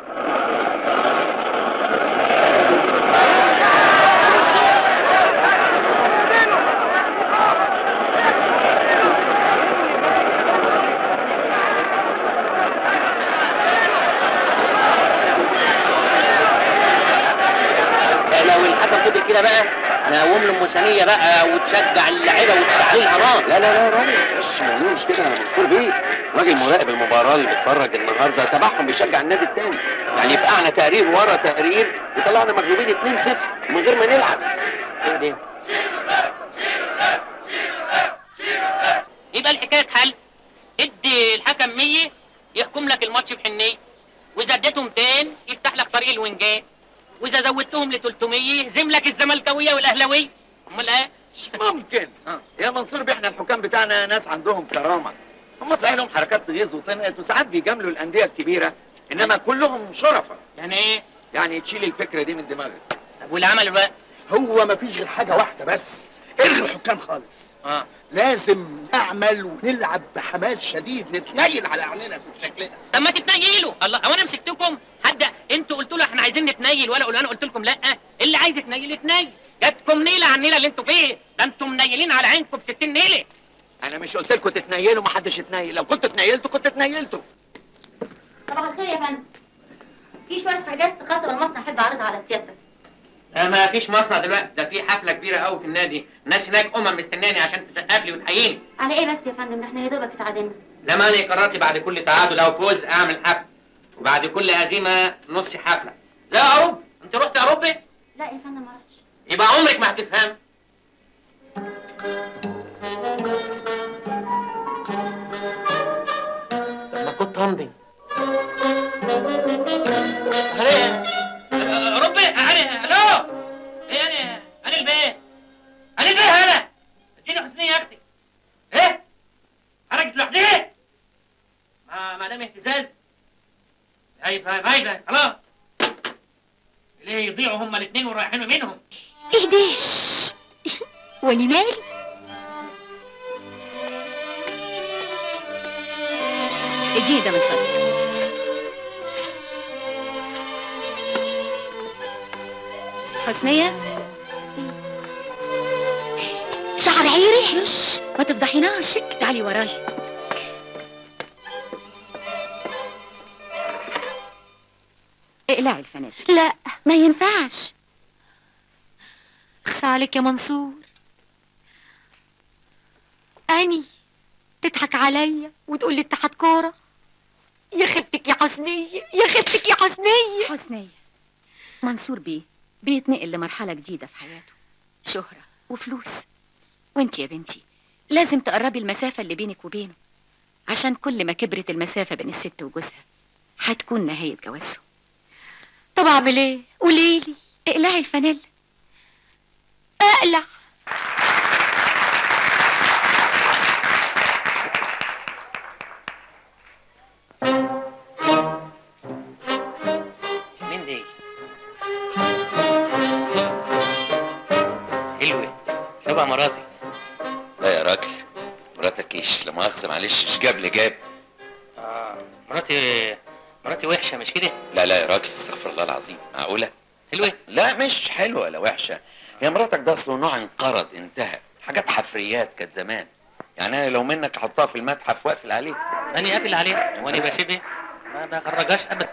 لو الحكم فضل كده بقى نقوم له ثانيه بقى وتشجع اللعيبه وتشعللها نار لا لا لا راجل مش موضوع مش كده يا منصور بيه راجل مراقب المباراه اللي بيتفرج النهارده تبعهم بيشجع النادي التاني يعني يفقعنا تقرير ورا تقرير يطلعنا مغلوبين 2-0 من غير ما نلعب ايه ده؟ يبقى الحكايه اتحل ادي الحكم 100 يحكم لك الماتش بحنيه واذا اديته 200 يفتح لك طريق الوينجات واذا زودتهم ل 300 يهزم لك الزملكاويه والاهلاويه امال ايه؟ مش ممكن يا منصور بيه احنا الحكام بتاعنا ناس عندهم كرامه هم صحيح لهم حركات تغيظ وتنقط وساعات بيجاملوا الانديه الكبيره انما كلهم شرفاء يعني ايه؟ يعني تشيل الفكره دي من دماغك طب والعمل بقى؟ هو ما فيش غير حاجه واحده بس الغي الحكام خالص اه لازم نعمل ونلعب بحماس شديد نتنيل على عينينا بشكلنا طب ما تتنيلوا الله هو انا مسكتكم حد انتوا قلتوا له احنا عايزين نتنيل ولا قلت انا قلت لكم لا اللي عايز يتنيل يتنيل جاتكم نيله على النيله اللي انتوا فيه ده انتوا منيلين على عينكم ب 60 نيله انا مش قلت لكم تتنيلوا ما حدش اتنيل لو كنتوا اتنيلتوا كنت اتنيلتوا صباح الخير يا فندم في شويه حاجات خاصه بالمصنع احب اعرضها على سيادتك آه ما فيش مصنع دلوقتي ده في حفله كبيره قوي في النادي الناس هناك امم مستناني عشان تسقف لي وتحييني على ايه بس يا فندم ده احنا يا دوبك اتعادلنا لما انا قررت بعد كل تعادل او فوز اعمل حفله وبعد كل هزيمه نص حفله زي اوروبا انت رحت اوروبا لا يا فندم ما رحتش يبقى عمرك ما هتفهم طب ما كنت همضي هلا اوروبا انا الو ايه انا انا البيه انا البيه هلا اديني حسنيه يا اختي ايه خرجت لوحدي ما ما دام اهتزاز هايب هايب هايب خلاص ليه يضيعوا هما الاثنين ورايحين منهم ايه ده واني مالي اديني ده من فضلك حسنية شعر عيري شش ما تفضحيناش تعالي وراي اقلعي الفانيلا لا ما ينفعش اخصى عليك يا منصور اني تضحك عليا وتقول لي اتحاد كوره يا خفتك يا حسنيه يا خفتك يا حسنيه حسنية منصور بيه بيتنقل لمرحلة جديدة في حياته شهرة وفلوس وانت يا بنتي لازم تقربي المسافة اللي بينك وبينه عشان كل ما كبرت المسافة بين الست وجوزها هتكون نهاية جوازهم طب اعمل ايه قوليلي اقلعي الفانيلا اقلع مين دي؟ حلوة شبه مراتي لا يا راجل مراتك ايش لا مؤاخذه معلش ايش جاب لي جاب آه مراتي مراتي وحشة مش كده؟ لا لا يا راجل استغفر الله العظيم معقوله حلوة لا مش حلوه ولا وحشه هي مراتك ده اصله نوع انقرض انتهى حاجات حفريات كانت زمان يعني انا لو منك احطها في المتحف واقفل عليه أنا قافل عليها وأنا بسيبها ما بخرجهاش أبدا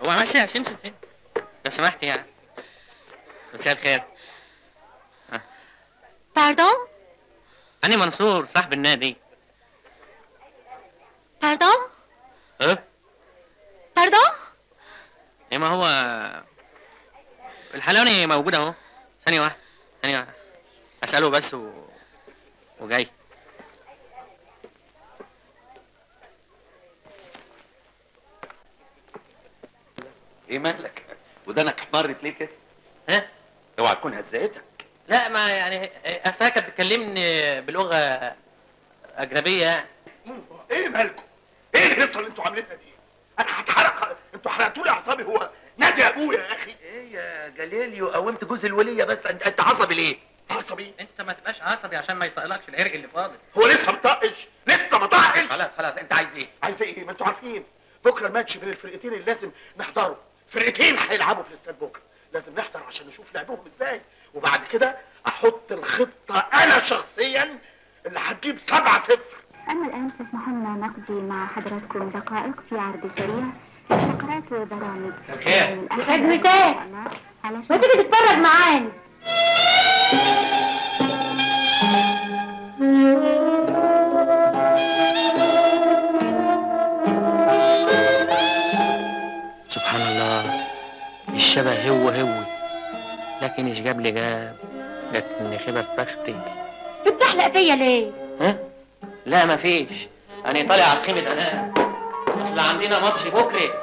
هو ماشي يا شمشم فين لو سمحت يعني مساء الخير باردون أنا منصور صاحب النادي باردون أه؟ باردون إيه ما هو الحلواني موجود أهو ثانية واحدة ثانية واحدة أسأله بس و... وجاي ايه مالك ودانك احمرت ليه كده ها اوعى تكون هزقتك لا ما يعني أصل كانت بتكلمني بلغة أجنبية يعني ايه مالكم؟ ايه الهصه اللي انتوا عاملينها دي؟ انا هتحرق انتوا حرقتوا لي اعصابي هو نادي ابويا يا اخي ايه يا جليليو قومت جوز الوليه بس انت, انت عصبي ليه؟ عصبي انت ما تبقاش عصبي عشان ما يطقلكش العرق اللي فاضل هو لسه مطقش لسه ما طقش خلاص خلاص انت عايز ايه؟ عايز ايه؟ ما انتوا عارفين بكره الماتش بين الفرقتين اللي لازم نحضره فرقتين هيلعبوا في الاستاد بكره لازم نحضر عشان نشوف لعبهم ازاي وبعد كده احط الخطه انا شخصيا اللي هتجيب 7 0 أما الآن فاسمحوا لنا نقضي مع حضراتكم دقائق في عرض سريع لفقرات وبرامج الخير. يسعد مساك. ما تيجي تتفرج معانا سبحان الله الشبه هو هو لكن ايش جاب لي جاب جاتني خيبه في بختي بتحلق فيا ليه؟ ها لا مفيش انا طالع على الخيمه انام اصل عندنا ماتش بكره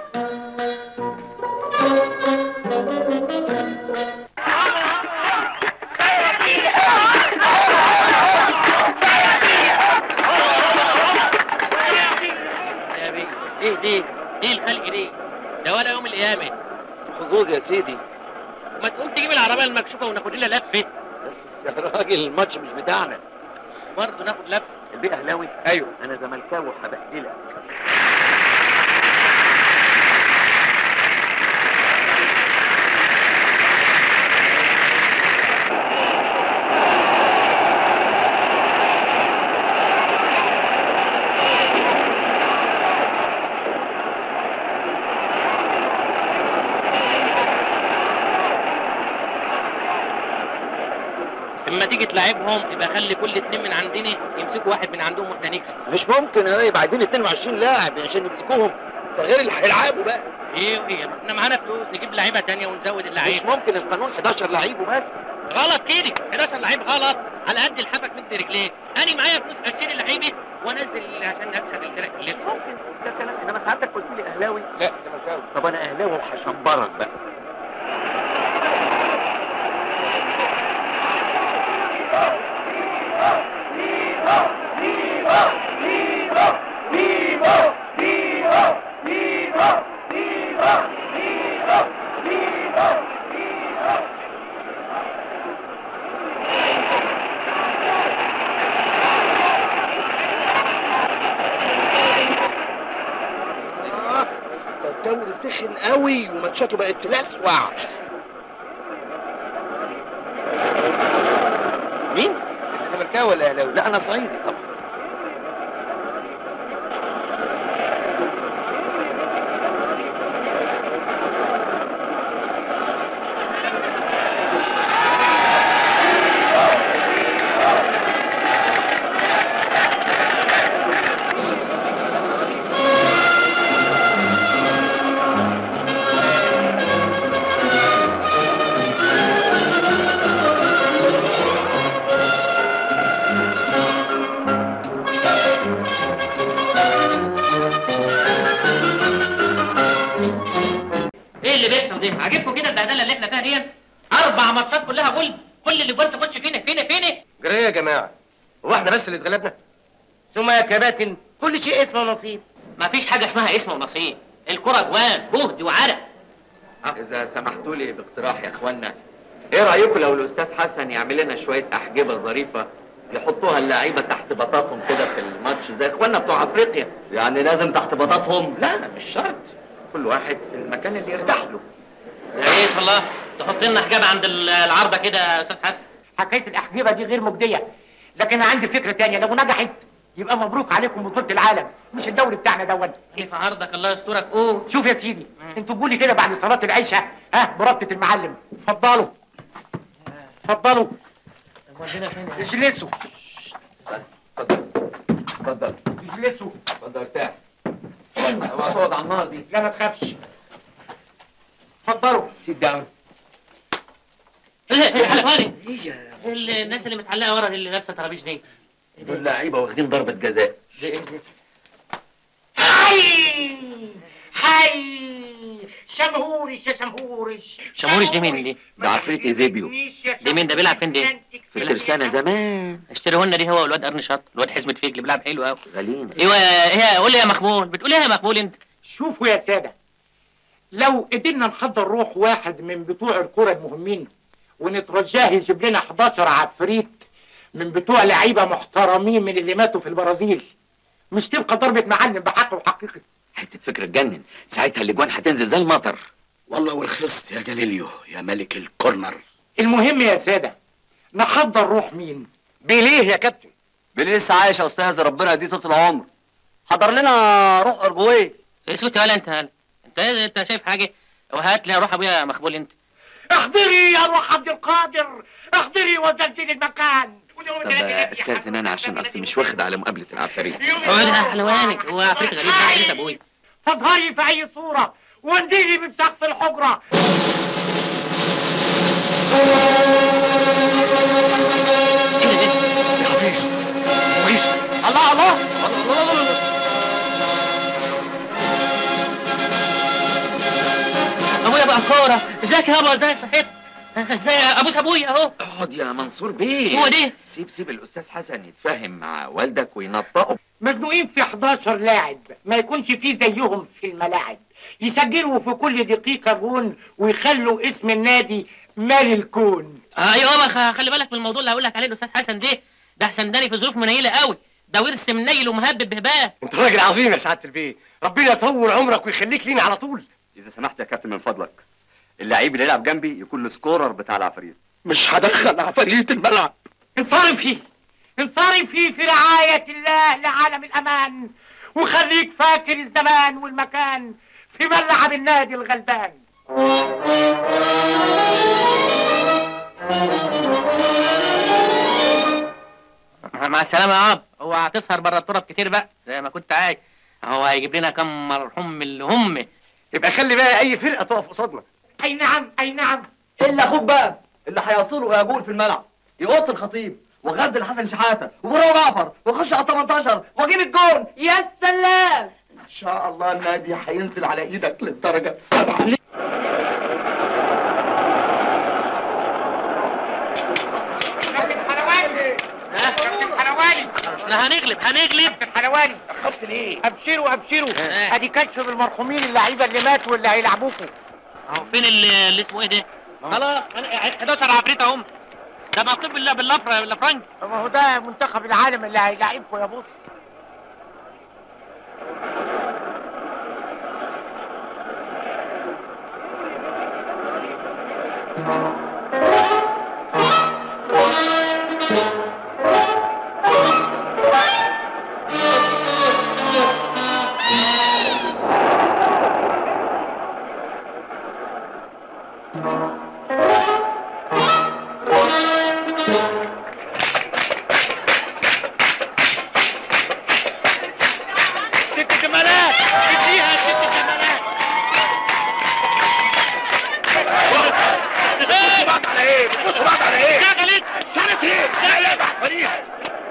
يا بيه ايه دي ايه الخلق دي ده ولا يوم القيامه حظوظ يا سيدي ما تقوم تجيب العربيه المكشوفه وناخد لنا لفه يا راجل الماتش مش بتاعنا برضه ناخد لفه البيه اهلاوي ايوه انا زملكاوي وهبهدلك اما تيجي تلعبهم يبقى خلي كل اتنين من عندنا يمسكوا واحد من عندهم واحنا نكسب مش ممكن يا راجل عايزين 22 لاعب عشان يمسكوهم ده غير اللي هيلعبوا بقى ايه وايه ما احنا معانا فلوس نجيب لعيبه تانية ونزود اللعيبه مش ممكن القانون 11 لعيب وبس غلط كده 11 لعيب غلط على قد الحبك مد رجليك انا معايا فلوس اشتري لعيبه وانزل عشان اكسب الفرق اللي مش ممكن ده كلام انما سعادتك قلت لي اهلاوي لا زملكاوي طب انا اهلاوي وهشمبرك بقى ده الدوري سخن قوي وماتشاته بقت تلسوع مين؟ انت زملكاوي ولا اهلاوي؟ لا انا صعيدي طبعا ايه اللي بيحصل ده عاجبكم كده البهدله اللي احنا فيها دي اربع ماتشات كلها جول كل اللي جول تخش فينا فينا فينا جرى ايه يا جماعه هو احنا بس اللي اتغلبنا ثم يا كباتن كل شيء اسمه نصيب ما فيش حاجه اسمها اسم ونصيب الكره جوان جهد وعرق اذا سمحتوا لي باقتراح يا اخوانا ايه رايكم لو الاستاذ حسن يعمل لنا شويه احجبه ظريفه يحطوها اللعيبه تحت بطاطهم كده في الماتش زي اخواننا بتوع افريقيا يعني لازم تحت بطاطهم لا لا مش شرط كل واحد في المكان اللي يرتاح له يا ريت والله تحط لنا حجاب عند ال- العارضه كده يا استاذ حسن حكايه الاحجبه دي غير مجديه لكن عندي فكره تانية لو نجحت يبقى مبروك عليكم بطولة العالم مش الدوري بتاعنا دون ايه في عرضك الله يسترك قول شوف يا سيدي انتوا تقولي كده بعد صلاة العشاء ها بربطة المعلم اتفضلوا اتفضلوا ودينا فين اجلسوا اتفضل اجلسوا اتفضل ارتاح اوعى تقعد على النار دي لا ما تخافش اتفضلوا سيت داون الحلواني الناس اللي متعلقه ورا اللي لابسه طرابيش دي دول لعيبه واخدين ضربه جزاء دي ايه دي؟ حي حي شمهورش يا شمهورش شمورش دي مين دي؟ ده عفريت ايزيبيو دي مين ده بيلعب فين دي؟ في ترسانه زمان اشتريهولنا دي هو والواد قرن شط الواد حزمة فيك اللي بيلعب حلو قوي غاليين ايوه ايه قول لي يا مقبول بتقول ايه يا مقبول انت؟ شوفوا يا سادة لو قدرنا نحضر روح واحد من بتوع الكرة المهمين ونترجاه يجيب لنا 11 عفريت من بتوع لعيبة محترمين من اللي ماتوا في البرازيل مش تبقى ضربة معلم بحق وحقيقي حته فكره تجنن ساعتها الاجوان هتنزل زي المطر والله والخصت يا جاليليو يا ملك الكورنر المهم يا سادة نحضر روح مين بيليه يا كابتن بيليه لسه عايش يا استاذ ربنا يديه طول العمر حضر لنا روح ارجويه اسكت يا ولا انت هلا انت انت شايف حاجه وهات لي روح ابويا يا مقبول انت احضري يا روح عبد القادر احضري وزلزل المكان طب استاذن انا عشان اصلي مش واخد على مقابله العفاريت هو ده حلواني هو عفريت غريب ده انت ابويا فاظهري في اي صورة وانزلي من سقف الحجرة حفيظ كويس الله الله ابويا بقى كوره ازيك يابا ازاي صحيت ازاي ابوس ابويا اهو اقعد يا منصور بيه هو دي سيب سيب الاستاذ حسن يتفاهم مع والدك وينطقه مزنوقين في 11 لاعب ما يكونش فيه زيهم في الملاعب يسجلوا في كل دقيقة جون ويخلوا اسم النادي مال الكون ايوه بقى خلي بالك من الموضوع اللي هقول لك عليه الاستاذ حسن ده ده حسنداني في ظروف منيله قوي ده ورث منيل ومهبب بهباب انت راجل عظيم يا سعاده البيه ربنا يطول عمرك ويخليك لينا على طول اذا سمحت يا كابتن من فضلك اللعيب اللي يلعب جنبي يكون السكورر بتاع العفاريت مش هدخل عفاريت الملعب انصرفي انصرفي في رعاية الله لعالم الأمان وخليك فاكر الزمان والمكان في ملعب النادي الغلبان مع السلامه يا اب هو هتسهر بره التراب كتير بقى زي ما كنت عايز هو هيجيب لنا كم مرحوم من اللي هم يبقى خلي بقى اي فرقه تقف قصادنا أي نعم أي نعم الا اخوك بقى اللي هيصول ويجول في الملعب يقط الخطيب وغزل حسن شحاته ومروه جعفر واخش على 18 واجيب الجون يا سلام ان شاء الله النادي هينزل على ايدك للدرجة السابعة حلواني كابتن حلواني احنا هنغلب هنغلب كابتن حلواني اخبت ليه ابشروا ابشروا ادي كشف بالمرحومين اللعيبه اللي ماتوا واللي هيلعبوكوا اهو فين اللي, اللي اسمه ايه ده خلاص أنا- 11 عفريت اهم ده مكتوب بالله باللفره باللفرنج ما هو ده منتخب العالم اللي هيلاعبكوا يا بص ست جمالات اديها ست جمالات بصوا بعض على ايه بصوا بعض على ايه شغلت شغلت ايه لا لا عفاريت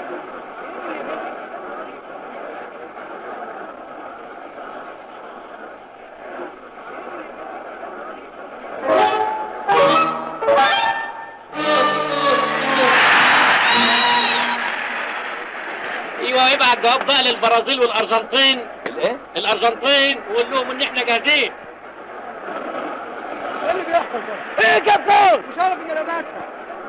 ايوه ابعت جواب بقى للبرازيل والارجنتين الايه الارجنتين وقول لهم ان احنا جاهزين ايه اللي بيحصل ده ايه جاب جول مش عارف ان لمسها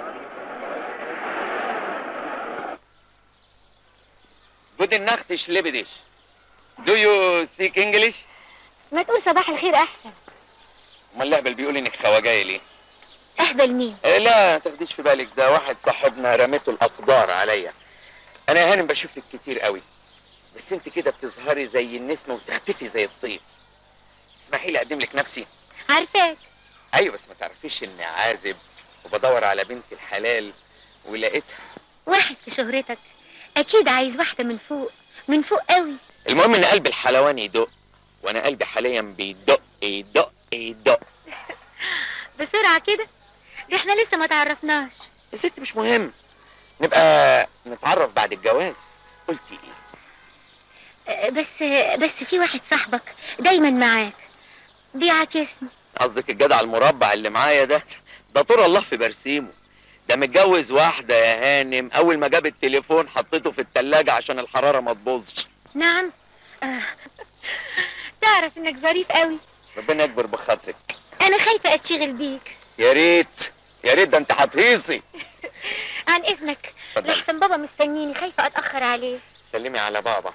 Guten Nacht, ich liebe dich. Do you speak English? ما تقول صباح الخير احسن امال اللعبه بيقول انك خواجايه ليه؟ اهبل مين إيه لا تاخديش في بالك ده واحد صاحبنا رميته الاقدار عليا انا يا هانم بشوف لك كتير قوي بس انت كده بتظهري زي النسمه وتختفي زي الطير اسمحي لي اقدم لك نفسي عارفاك ايوه بس ما تعرفيش اني عازب وبدور على بنت الحلال ولقيتها واحد في شهرتك اكيد عايز واحده من فوق من فوق قوي المهم ان قلب الحلوان يدق وانا قلبي حاليا بيدق يدق يدق بسرعه كده دي احنا لسه ما تعرفناش يا ست مش مهم نبقى نتعرف بعد الجواز قلتي ايه أه، بس بس في واحد صاحبك دايما معاك بيعاكسني قصدك الجدع المربع اللي معايا ده ده طور الله في برسيمه ده متجوز واحدة يا هانم أول ما جاب التليفون حطيته في التلاجة عشان الحرارة ما تبوظش نعم آه. تعرف انك ظريف قوي ربنا يكبر بخاطرك انا خايفه اتشغل بيك يا ريت يا ريت ده انت هتهيصي عن اذنك اتفضل. لحسن بابا مستنيني خايفه اتاخر عليه سلمي على بابا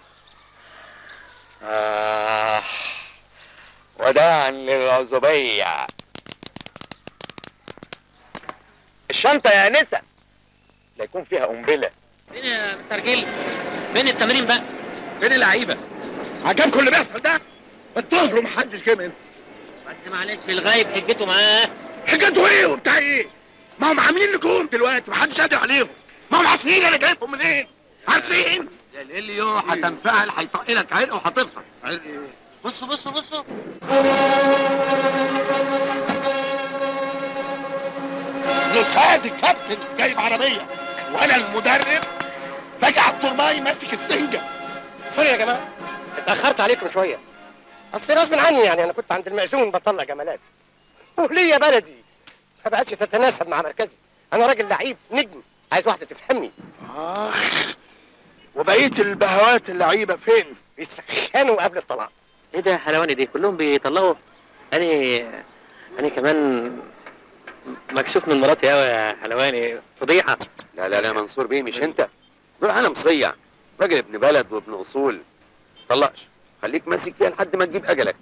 آه وداعا للعزوبية الشنطة يا أنسة لا يكون فيها قنبلة فين يا مستر جيل فين التمرين بقى فين اللعيبه عجبكم اللي بيحصل ده الظهر ومحدش جه منه بس معلش الغايب حجته معاه حكايته ايه وبتاع ايه ما هم عاملين نجوم دلوقتي محدش قادر عليهم ما هم عارفين انا جايبهم منين عارفين يا اليو هتنفعل هيطقلك عرق وهتفطس عرق ايه بصوا بصوا بصوا الاستاذ الكابتن جايب عربيه وانا المدرب باجي على الترماي ماسك السنجه سوري يا جماعه اتاخرت عليكم شويه اصل غصب عني يعني انا كنت عند المأذون بطلع جمالات وليا بلدي ما بقتش تتناسب مع مركزي انا راجل لعيب نجم عايز واحده تفهمني اخ وبقيه البهوات اللعيبه فين بيسخنوا قبل الطلاق ايه ده يا حلواني دي كلهم بيطلعوا انا انا كمان مكسوف من مراتي قوي يا حلواني فضيحه لا لا لا منصور بيه مش انت دول انا مصيع راجل ابن بلد وابن اصول طلقش خليك ماسك فيها لحد ما تجيب اجلك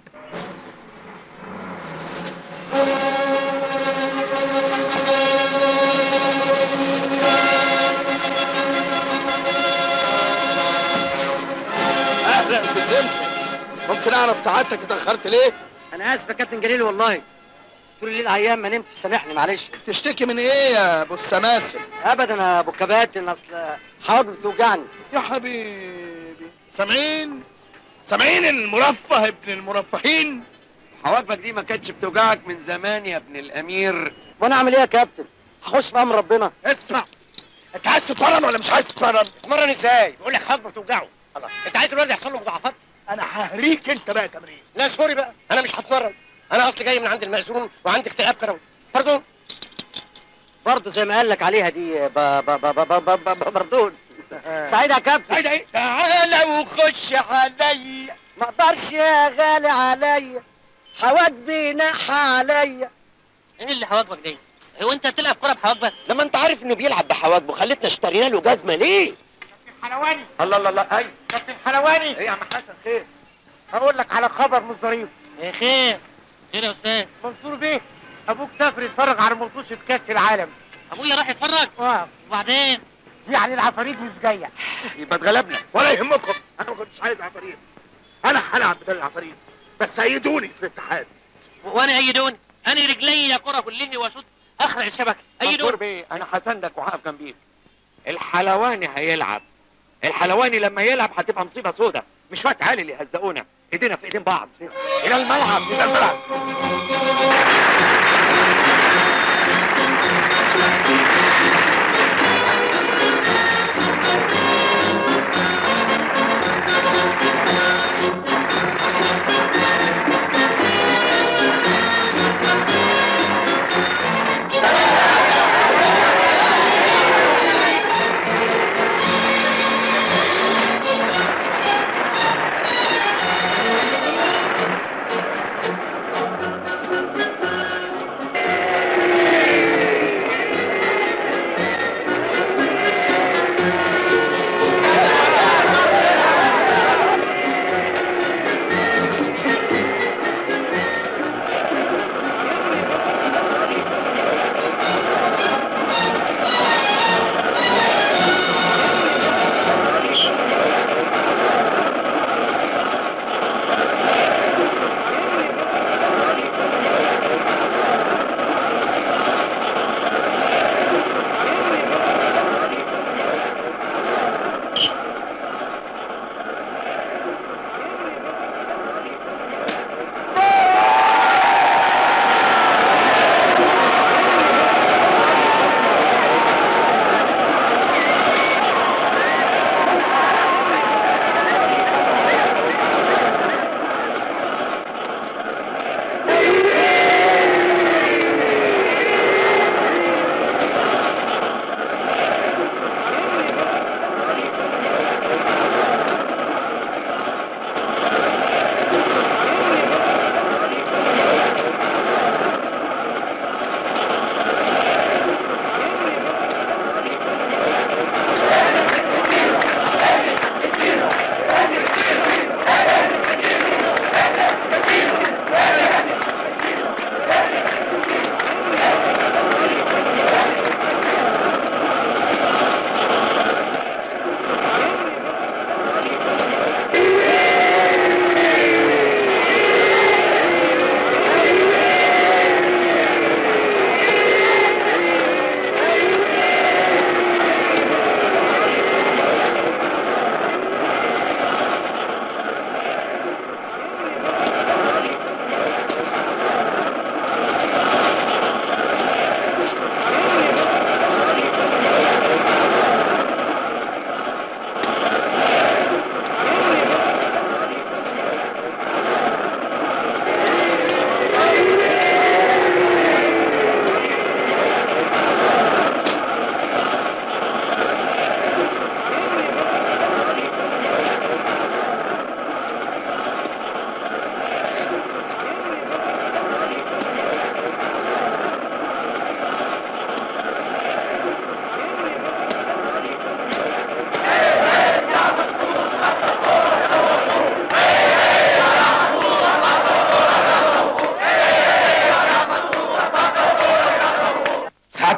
اهلا في سمسم ممكن اعرف سعادتك اتاخرت ليه انا اسف يا كابتن جليل والله طول الليل عيان ما نمت سامحني معلش تشتكي من ايه يا ابو السماسم ابدا يا ابو كباتن اصل حواجبي بتوجعني يا حبيبي سامعين سامعين المرفه ابن المرفهين حواجبك دي ما كانتش بتوجعك من زمان يا ابن الامير وانا اعمل ايه يا كابتن هخش في امر ربنا اسمع انت عايز تتمرن ولا مش عايز تتمرن اتمرن ازاي بقول لك حواجبي بتوجعه خلاص انت عايز الولد يحصل له مضاعفات انا ههريك انت بقى تمرين لا سوري بقى انا مش هتمرن انا اصلي جاي من عند المأذون وعندي اكتئاب كروي باردون برضه زي ما قال لك عليها دي ب ب ب ب ب ب ب باردون سعيد يا كابتن سعيد ايه تعالى وخش عليا ما اقدرش يا غالي عليا حواجبي ناح عليا ايه اللي حواجبك دي هو انت بتلعب كوره بحواجبك لما انت عارف انه بيلعب بحواجبه خليتنا اشترينا له جزمه ليه حلواني الله الله الله اي كابتن حلواني ايه يا عم حسن خير هقول لك على خبر مش ظريف يا خير خير يا استاذ منصور بيه ابوك سافر يتفرج على مطوشه كاس العالم ابويا راح يتفرج اه وبعدين يعني العفاريت مش جايه يبقى اتغلبنا ولا يهمكم انا ما كنتش عايز عفاريت انا هلعب بدل العفاريت بس ايدوني في الاتحاد وانا ايدوني انا رجلي كره كلها واشوط اخرع الشبكه منصور ايدوني بيه انا هساندك وهقف جنبيك الحلواني هيلعب الحلواني لما يلعب هتبقى مصيبه سودة مش شويه عيال اللي يهزقونا ايدينا في ايدين بعض الى الملعب الى الملعب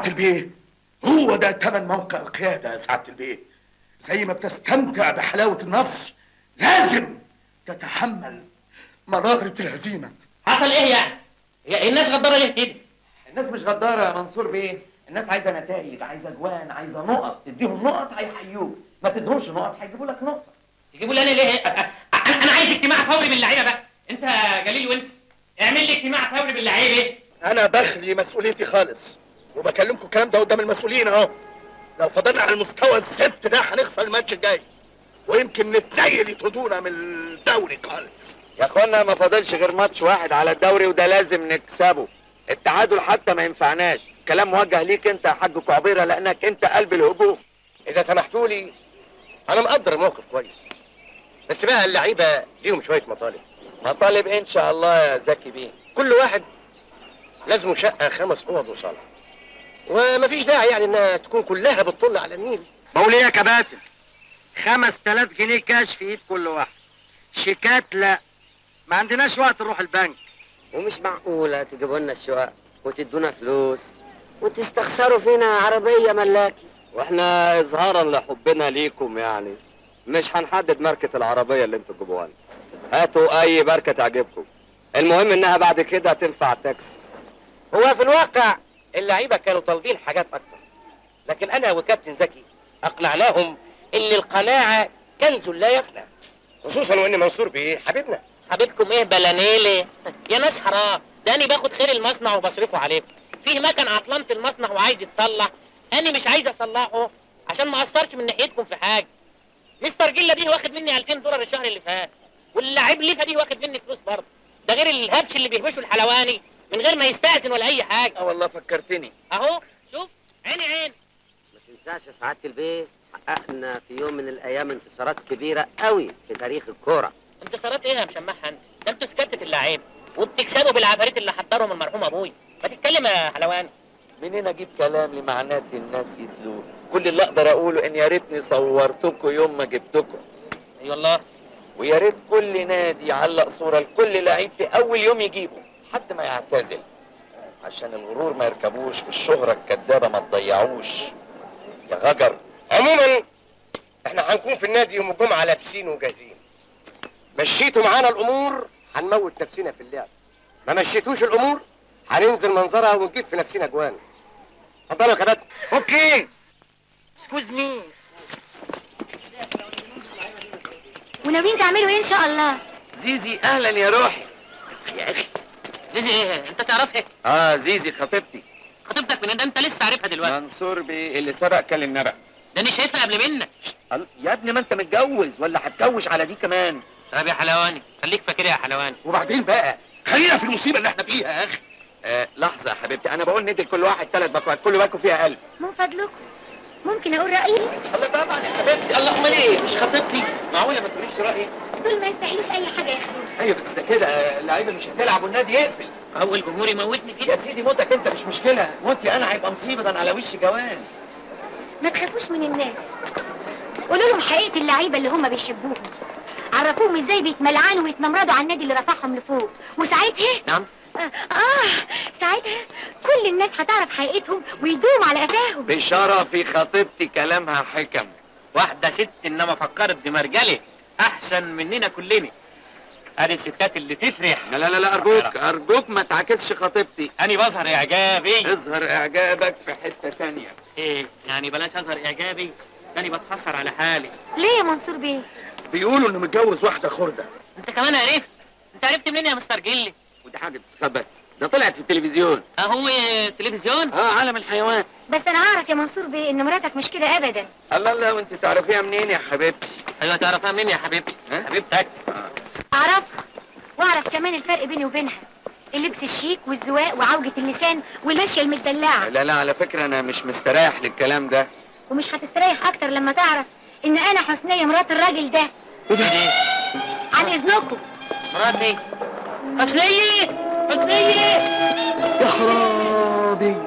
سعادة البيه هو ده تمن موقع القيادة يا سعادة البيه زي ما بتستمتع بحلاوة النصر لازم تتحمل مرارة الهزيمة حصل ايه يعني؟ هي الناس غدارة ليه كده؟ الناس مش غدارة يا منصور بيه الناس عايزة نتائج عايزة جوان عايزة نقط تديهم نقط هيحيوك ما تديهمش نقط هيجيبوا لك نقطة يجيبوا لي انا ليه؟ انا انا عايز اجتماع فوري باللعيبه بقى انت يا جليل وانت اعمل لي اجتماع فوري باللعيبه أنا بخلي مسؤوليتي خالص وبكلمكم الكلام ده قدام المسؤولين أهو لو فضلنا على المستوى الزفت ده هنخسر الماتش الجاي ويمكن نتنيل يطردونا من الدوري خالص يا اخوانا ما فاضلش غير ماتش واحد على الدوري وده لازم نكسبه التعادل حتى ما ينفعناش كلام موجه ليك انت يا حاج كعبيره لانك انت قلب الهجوم اذا سمحتوا لي انا مقدر الموقف كويس بس بقى اللعيبه ليهم شويه مطالب مطالب ان شاء الله يا زكي بيه كل واحد لازمه شقه خمس اوض وصاله ومفيش داعي يعني انها تكون كلها بتطل على النيل بقول ايه يا كباتن 5000 جنيه كاش في ايد كل واحد شيكات لا ما عندناش وقت نروح البنك ومش معقولة تجيبوا لنا الشقق وتدونا فلوس وتستخسروا فينا عربية ملاكي واحنا اظهارا لحبنا ليكم يعني مش هنحدد ماركة العربية اللي انتوا تجيبوها لنا هاتوا اي ماركة تعجبكم المهم انها بعد كده تنفع تاكسي هو في الواقع اللعيبه كانوا طالبين حاجات اكتر لكن انا وكابتن زكي اقنعناهم ان القناعه كنز لا يفنى خصوصا وان منصور بيه حبيبنا حبيبكم ايه بلانيلي يا ناس حرام ده انا باخد خير المصنع وبصرفه عليكم فيه مكن عطلان في المصنع وعايز يتصلح انا مش عايز اصلحه عشان ما اثرش من ناحيتكم في حاجه مستر جيلا دي واخد مني 2000 دولار الشهر اللي فات واللاعب ليفا دي واخد مني فلوس برضه ده غير الهبش اللي بيهبشه الحلواني من غير ما يستأذن ولا اي حاجه اه والله فكرتني اهو شوف عيني عين ما تنساش يا سعادة البيه حققنا في يوم من الأيام انتصارات كبيرة قوي في تاريخ الكورة انتصارات ايه يا مشمعها انت ده انتوا سكتة اللعيبه وبتكسبوا بالعفاريت اللي حضرهم المرحوم ابوي ما تتكلم يا حلواني منين اجيب كلام لمعنات الناس يتلوه كل اللي اقدر اقوله ان يا ريتني صورتكم يوم ما جبتكم اي والله ويا ريت كل نادي يعلق صوره لكل لعيب في اول يوم يجيبه حد ما يعتزل عشان الغرور ما يركبوش والشهره الكدابه ما تضيعوش يا غجر عموما احنا هنكون في النادي يوم الجمعه لابسين وجاهزين مشيتوا معانا الامور هنموت نفسنا في اللعب ما مشيتوش الامور هننزل منظرها ونجيب في نفسنا جوان اتفضلوا يا كباتن اوكي سكوز مي وناويين تعملوا ايه ان شاء الله زيزي اهلا يا روحي يا اخي زيزي ايه انت تعرفها اه زيزي خطيبتي خطيبتك من ده انت لسه عارفها دلوقتي منصور بيه اللي سبق كل النبأ ده انا شايفها قبل منك يا ابني ما انت متجوز ولا هتكوش على دي كمان طب يا حلواني خليك فاكرها يا حلواني وبعدين بقى خلينا في المصيبه اللي احنا فيها يا اخي آه لحظه يا حبيبتي انا بقول ندي لكل واحد ثلاث باكوات كل باكو فيها ألف من فضلكم ممكن اقول رايي الله طبعا يا حبيبتي الله امال ايه مش خطيبتي معقوله ما تقوليش رايك دول ما يستاهلوش اي حاجه ياخدوها ايوه بس ده كده آه، اللعيبه مش هتلعب والنادي يقفل هو الجمهور يموتني كده يا سيدي موتك انت مش مشكله موتي انا هيبقى مصيبه ده انا على وش جواز ما تخافوش من الناس قولوا لهم حقيقه اللعيبه اللي هم بيحبوهم عرفوهم ازاي بيتملعنوا ويتنمردوا على النادي اللي رفعهم لفوق وساعتها نعم آه, اه ساعتها كل الناس هتعرف حقيقتهم ويدوم على قفاهم بشرفي خطيبتي كلامها حكم واحده ست انما فكرت دي مرجله احسن مننا كلنا ادي الستات اللي تفرح لا لا لا ارجوك ارجوك ما تعكسش خطيبتي اني بظهر اعجابي اظهر اعجابك في حته تانية ايه يعني بلاش اظهر اعجابي تاني بتحسر على حالي ليه يا منصور بيه بيقولوا انه متجوز واحده خرده انت كمان عرفت انت عرفت منين يا مستر جلي ودي حاجه تستخبى ده طلعت في التلفزيون اهو تلفزيون اه عالم الحيوان بس انا اعرف يا منصور بيه ان مراتك مش كده ابدا الله الله وانت تعرفيها منين يا حبيبتي ايوه تعرفها منين يا حبيبتي حبيبتك اعرفها واعرف كمان الفرق بيني وبينها اللبس الشيك والزواق وعوجة اللسان والمشية المدلعة لا لا على فكره انا مش مستريح للكلام ده ومش هتستريح اكتر لما تعرف ان انا حسنية مرات الراجل ده عن اذنكم مراتي حسنية حسنية يا خرابي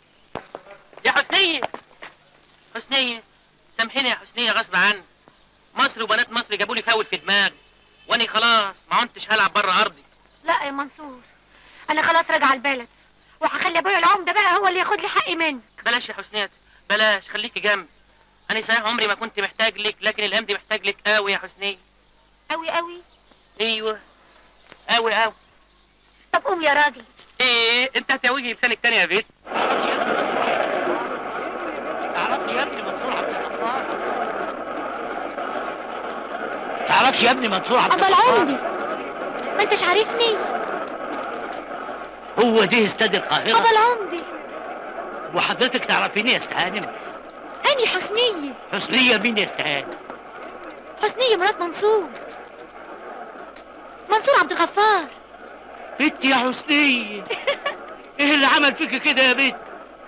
يا حسنية حسنية سامحيني يا حسنية غصب عني مصر وبنات مصر جابوا لي فاول في دماغي واني خلاص ما عدتش هلعب بره ارضي لا يا منصور انا خلاص راجعة البلد وهخلي ابويا العمده بقى هو اللي ياخد لي حقي منك بلاش يا حسنيات بلاش خليكي جنبي انا صحيح عمري ما كنت محتاج لك لكن الايام دي محتاج لك قوي يا حسنيه قوي قوي ايوه قوي قوي طب قوم يا راجل ايه انت هتوجي لسانك تاني يا بيت تعرفش يا ابني منصور عبد الغفار تعرفش يا ابني منصور عبد أبا الغفار العمدي ما انتش عارفني هو ده استاد القاهرة أبا العمدي وحضرتك تعرفيني يا استهانم أني حسنية حسنية مين يا استهانم حسنية مرات منصور منصور عبد الغفار بنت يا حسنية ايه اللي عمل فيك كده يا بنت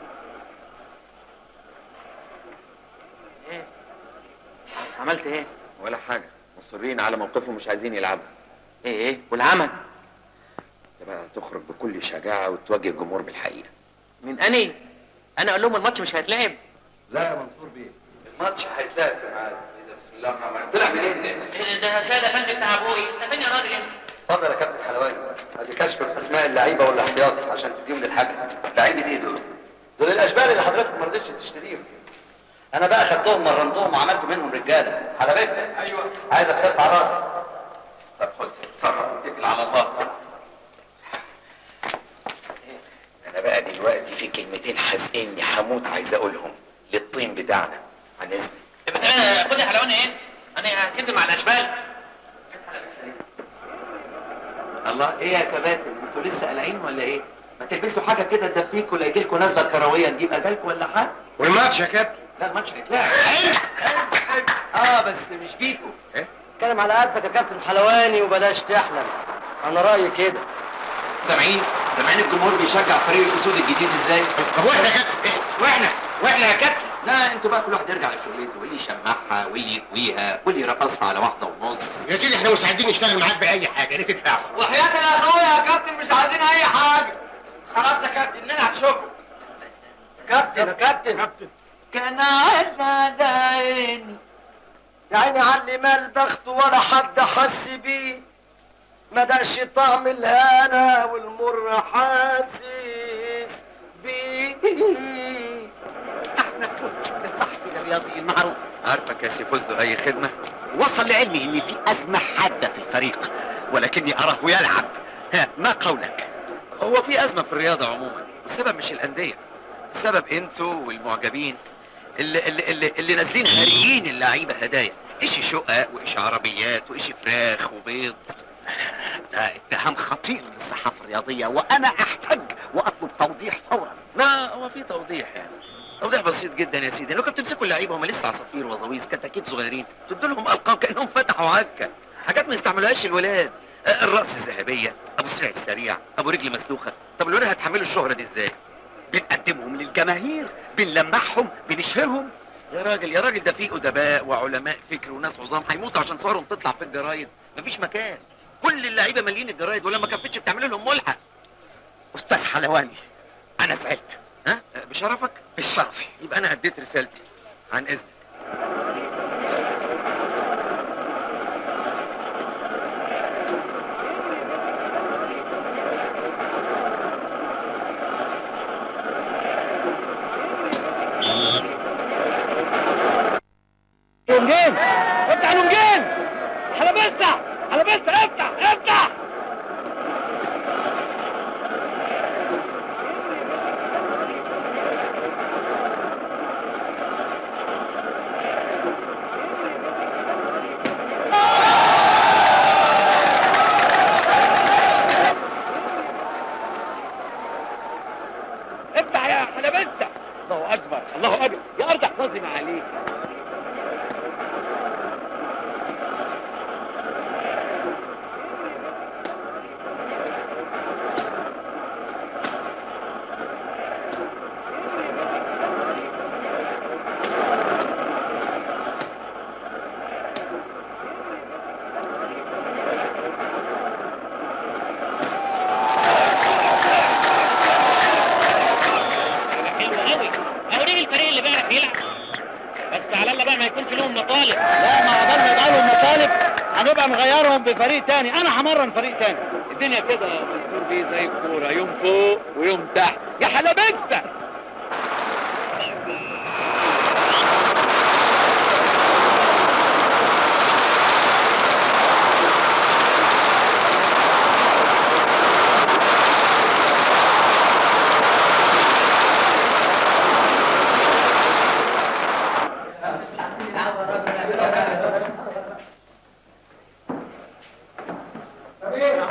عملت ايه ولا حاجة مصرين على موقفهم مش عايزين يلعبوا ايه ايه والعمل تبقى تخرج بكل شجاعة وتواجه الجمهور بالحقيقة من اني انا اقول لهم الماتش مش هيتلعب لا يا منصور بيه الماتش هيتلعب في ميعاده ايه ده بسم الله الرحمن الرحيم طلع منين ده؟ إيه ده سيد افندي بتاع ابوي انت فين يا راجل انت اتفضل يا كابتن حلواني ادي كشف اسماء اللعيبه والاحتياطي عشان تديهم للحاجه لعيبه ايه دول؟ دول الاشبال اللي حضرتك ما رضيتش تشتريهم انا بقى خدتهم مرنتهم وعملت منهم رجاله حلبسه ايوه عايزك ترفع راسي طب خد اتصرف واتكل على الله انا بقى دلوقتي في كلمتين حزقني هموت عايز اقولهم للطين بتاعنا عن اذنك آه، خد يا حلواني ايه انا هسيب مع الاشبال الله ايه يا كباتن انتوا لسه قلقين ولا ايه؟ ما تلبسوا حاجه كده تدفيكوا ولا يجي لكم نزله كرويه تجيب اجالكم ولا حاجه؟ والماتش يا كابتن لا الماتش هيتلعب اه بس مش بيكوا ايه؟ اتكلم على قدك يا كابتن حلواني وبلاش تحلم انا رايي كده سامعين؟ سامعين الجمهور بيشجع فريق الاسود الجديد ازاي؟ طب واحنا يا كابتن واحنا واحنا يا كابتن لا انتوا بقى كل واحد يرجع لشغلته واللي يشمعها واللي يكويها واللي يرقصها على واحده ونص يا سيدي احنا مستعدين نشتغل معاك باي حاجه ليه تدفعوا وحياة الاخويا يا كابتن مش عايزين اي حاجه خلاص يا كابتن نلعب شكر كابتن يا كابتن كابتن كان على عيني يا عيني علي ما البخت ولا حد حس بيه ما دقش طعم الهنا والمر حاسس بيه احمد فتش الصحفي الرياضي المعروف عارفك يا سي فوزدو اي خدمه وصل لعلمي ان في ازمه حاده في الفريق ولكني اراه يلعب ها ما قولك هو في ازمه في الرياضه عموما والسبب مش الانديه السبب انتوا والمعجبين اللي اللي اللي, اللي نازلين هاريين اللعيبه هدايا ايش شقق وايش عربيات وايش فراخ وبيض ده اتهام خطير للصحافه الرياضيه وانا احتج واطلب توضيح فورا لا هو في توضيح يعني توضيح بسيط جدا يا سيدي لو كنتوا تمسكوا اللعيبه هم لسه عصافير وزويز كتاكيت صغيرين تدوا لهم القاب كانهم فتحوا عكه حاجات ما يستعملوهاش الولاد آه، الراس الذهبيه ابو سريع السريع ابو رجل مسلوخه طب الولاد هتحملوا الشهره دي ازاي بنقدمهم للجماهير بنلمعهم بنشهرهم يا راجل يا راجل ده في ادباء وعلماء فكر وناس عظام هيموتوا عشان صورهم تطلع في الجرايد مفيش مكان كل اللعيبه مالين الجرايد ولما كفتش بتعملوا لهم ملحق استاذ حلواني انا زعلت ها بشرفك بالشرف يبقى انا اديت رسالتي عن اذنك نونجين افتح نونجين حلبسة حلبسة افتح افتح افتح يا حلبسة الله اكبر الله اكبر يا ارض احفظي ما عليك حلو قوي اهو نيجي الفريق اللي بيعرف يلعب بس على الله بقى ما يكونش لهم مطالب لا ما عقبال ما يبقى لهم مطالب هنبقى نغيرهم بفريق تاني انا همرن فريق تاني الدنيا كده يا منصور بيه زي الكوره يوم فوق ويوم تحت يا حلبسه خير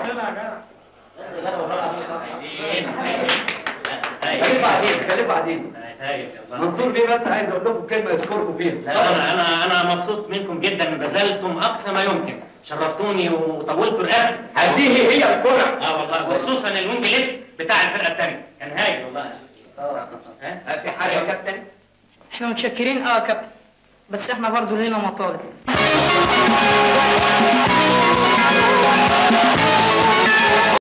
خليفة عديل خليفة عديل منصور بيه بس عايز اقول لكم كلمه يشكركم فيها لا انا انا انا مبسوط منكم جدا بذلتم اقصى ما يمكن شرفتوني وطولتوا رقبتي هذه هي الكرة اه والله وخصوصا الوينج ليفت بتاع الفرقه الثانيه كان هايل والله ها في حاجه يا كابتن احنا متشكرين اه يا كابتن بس احنا برضو لينا مطالب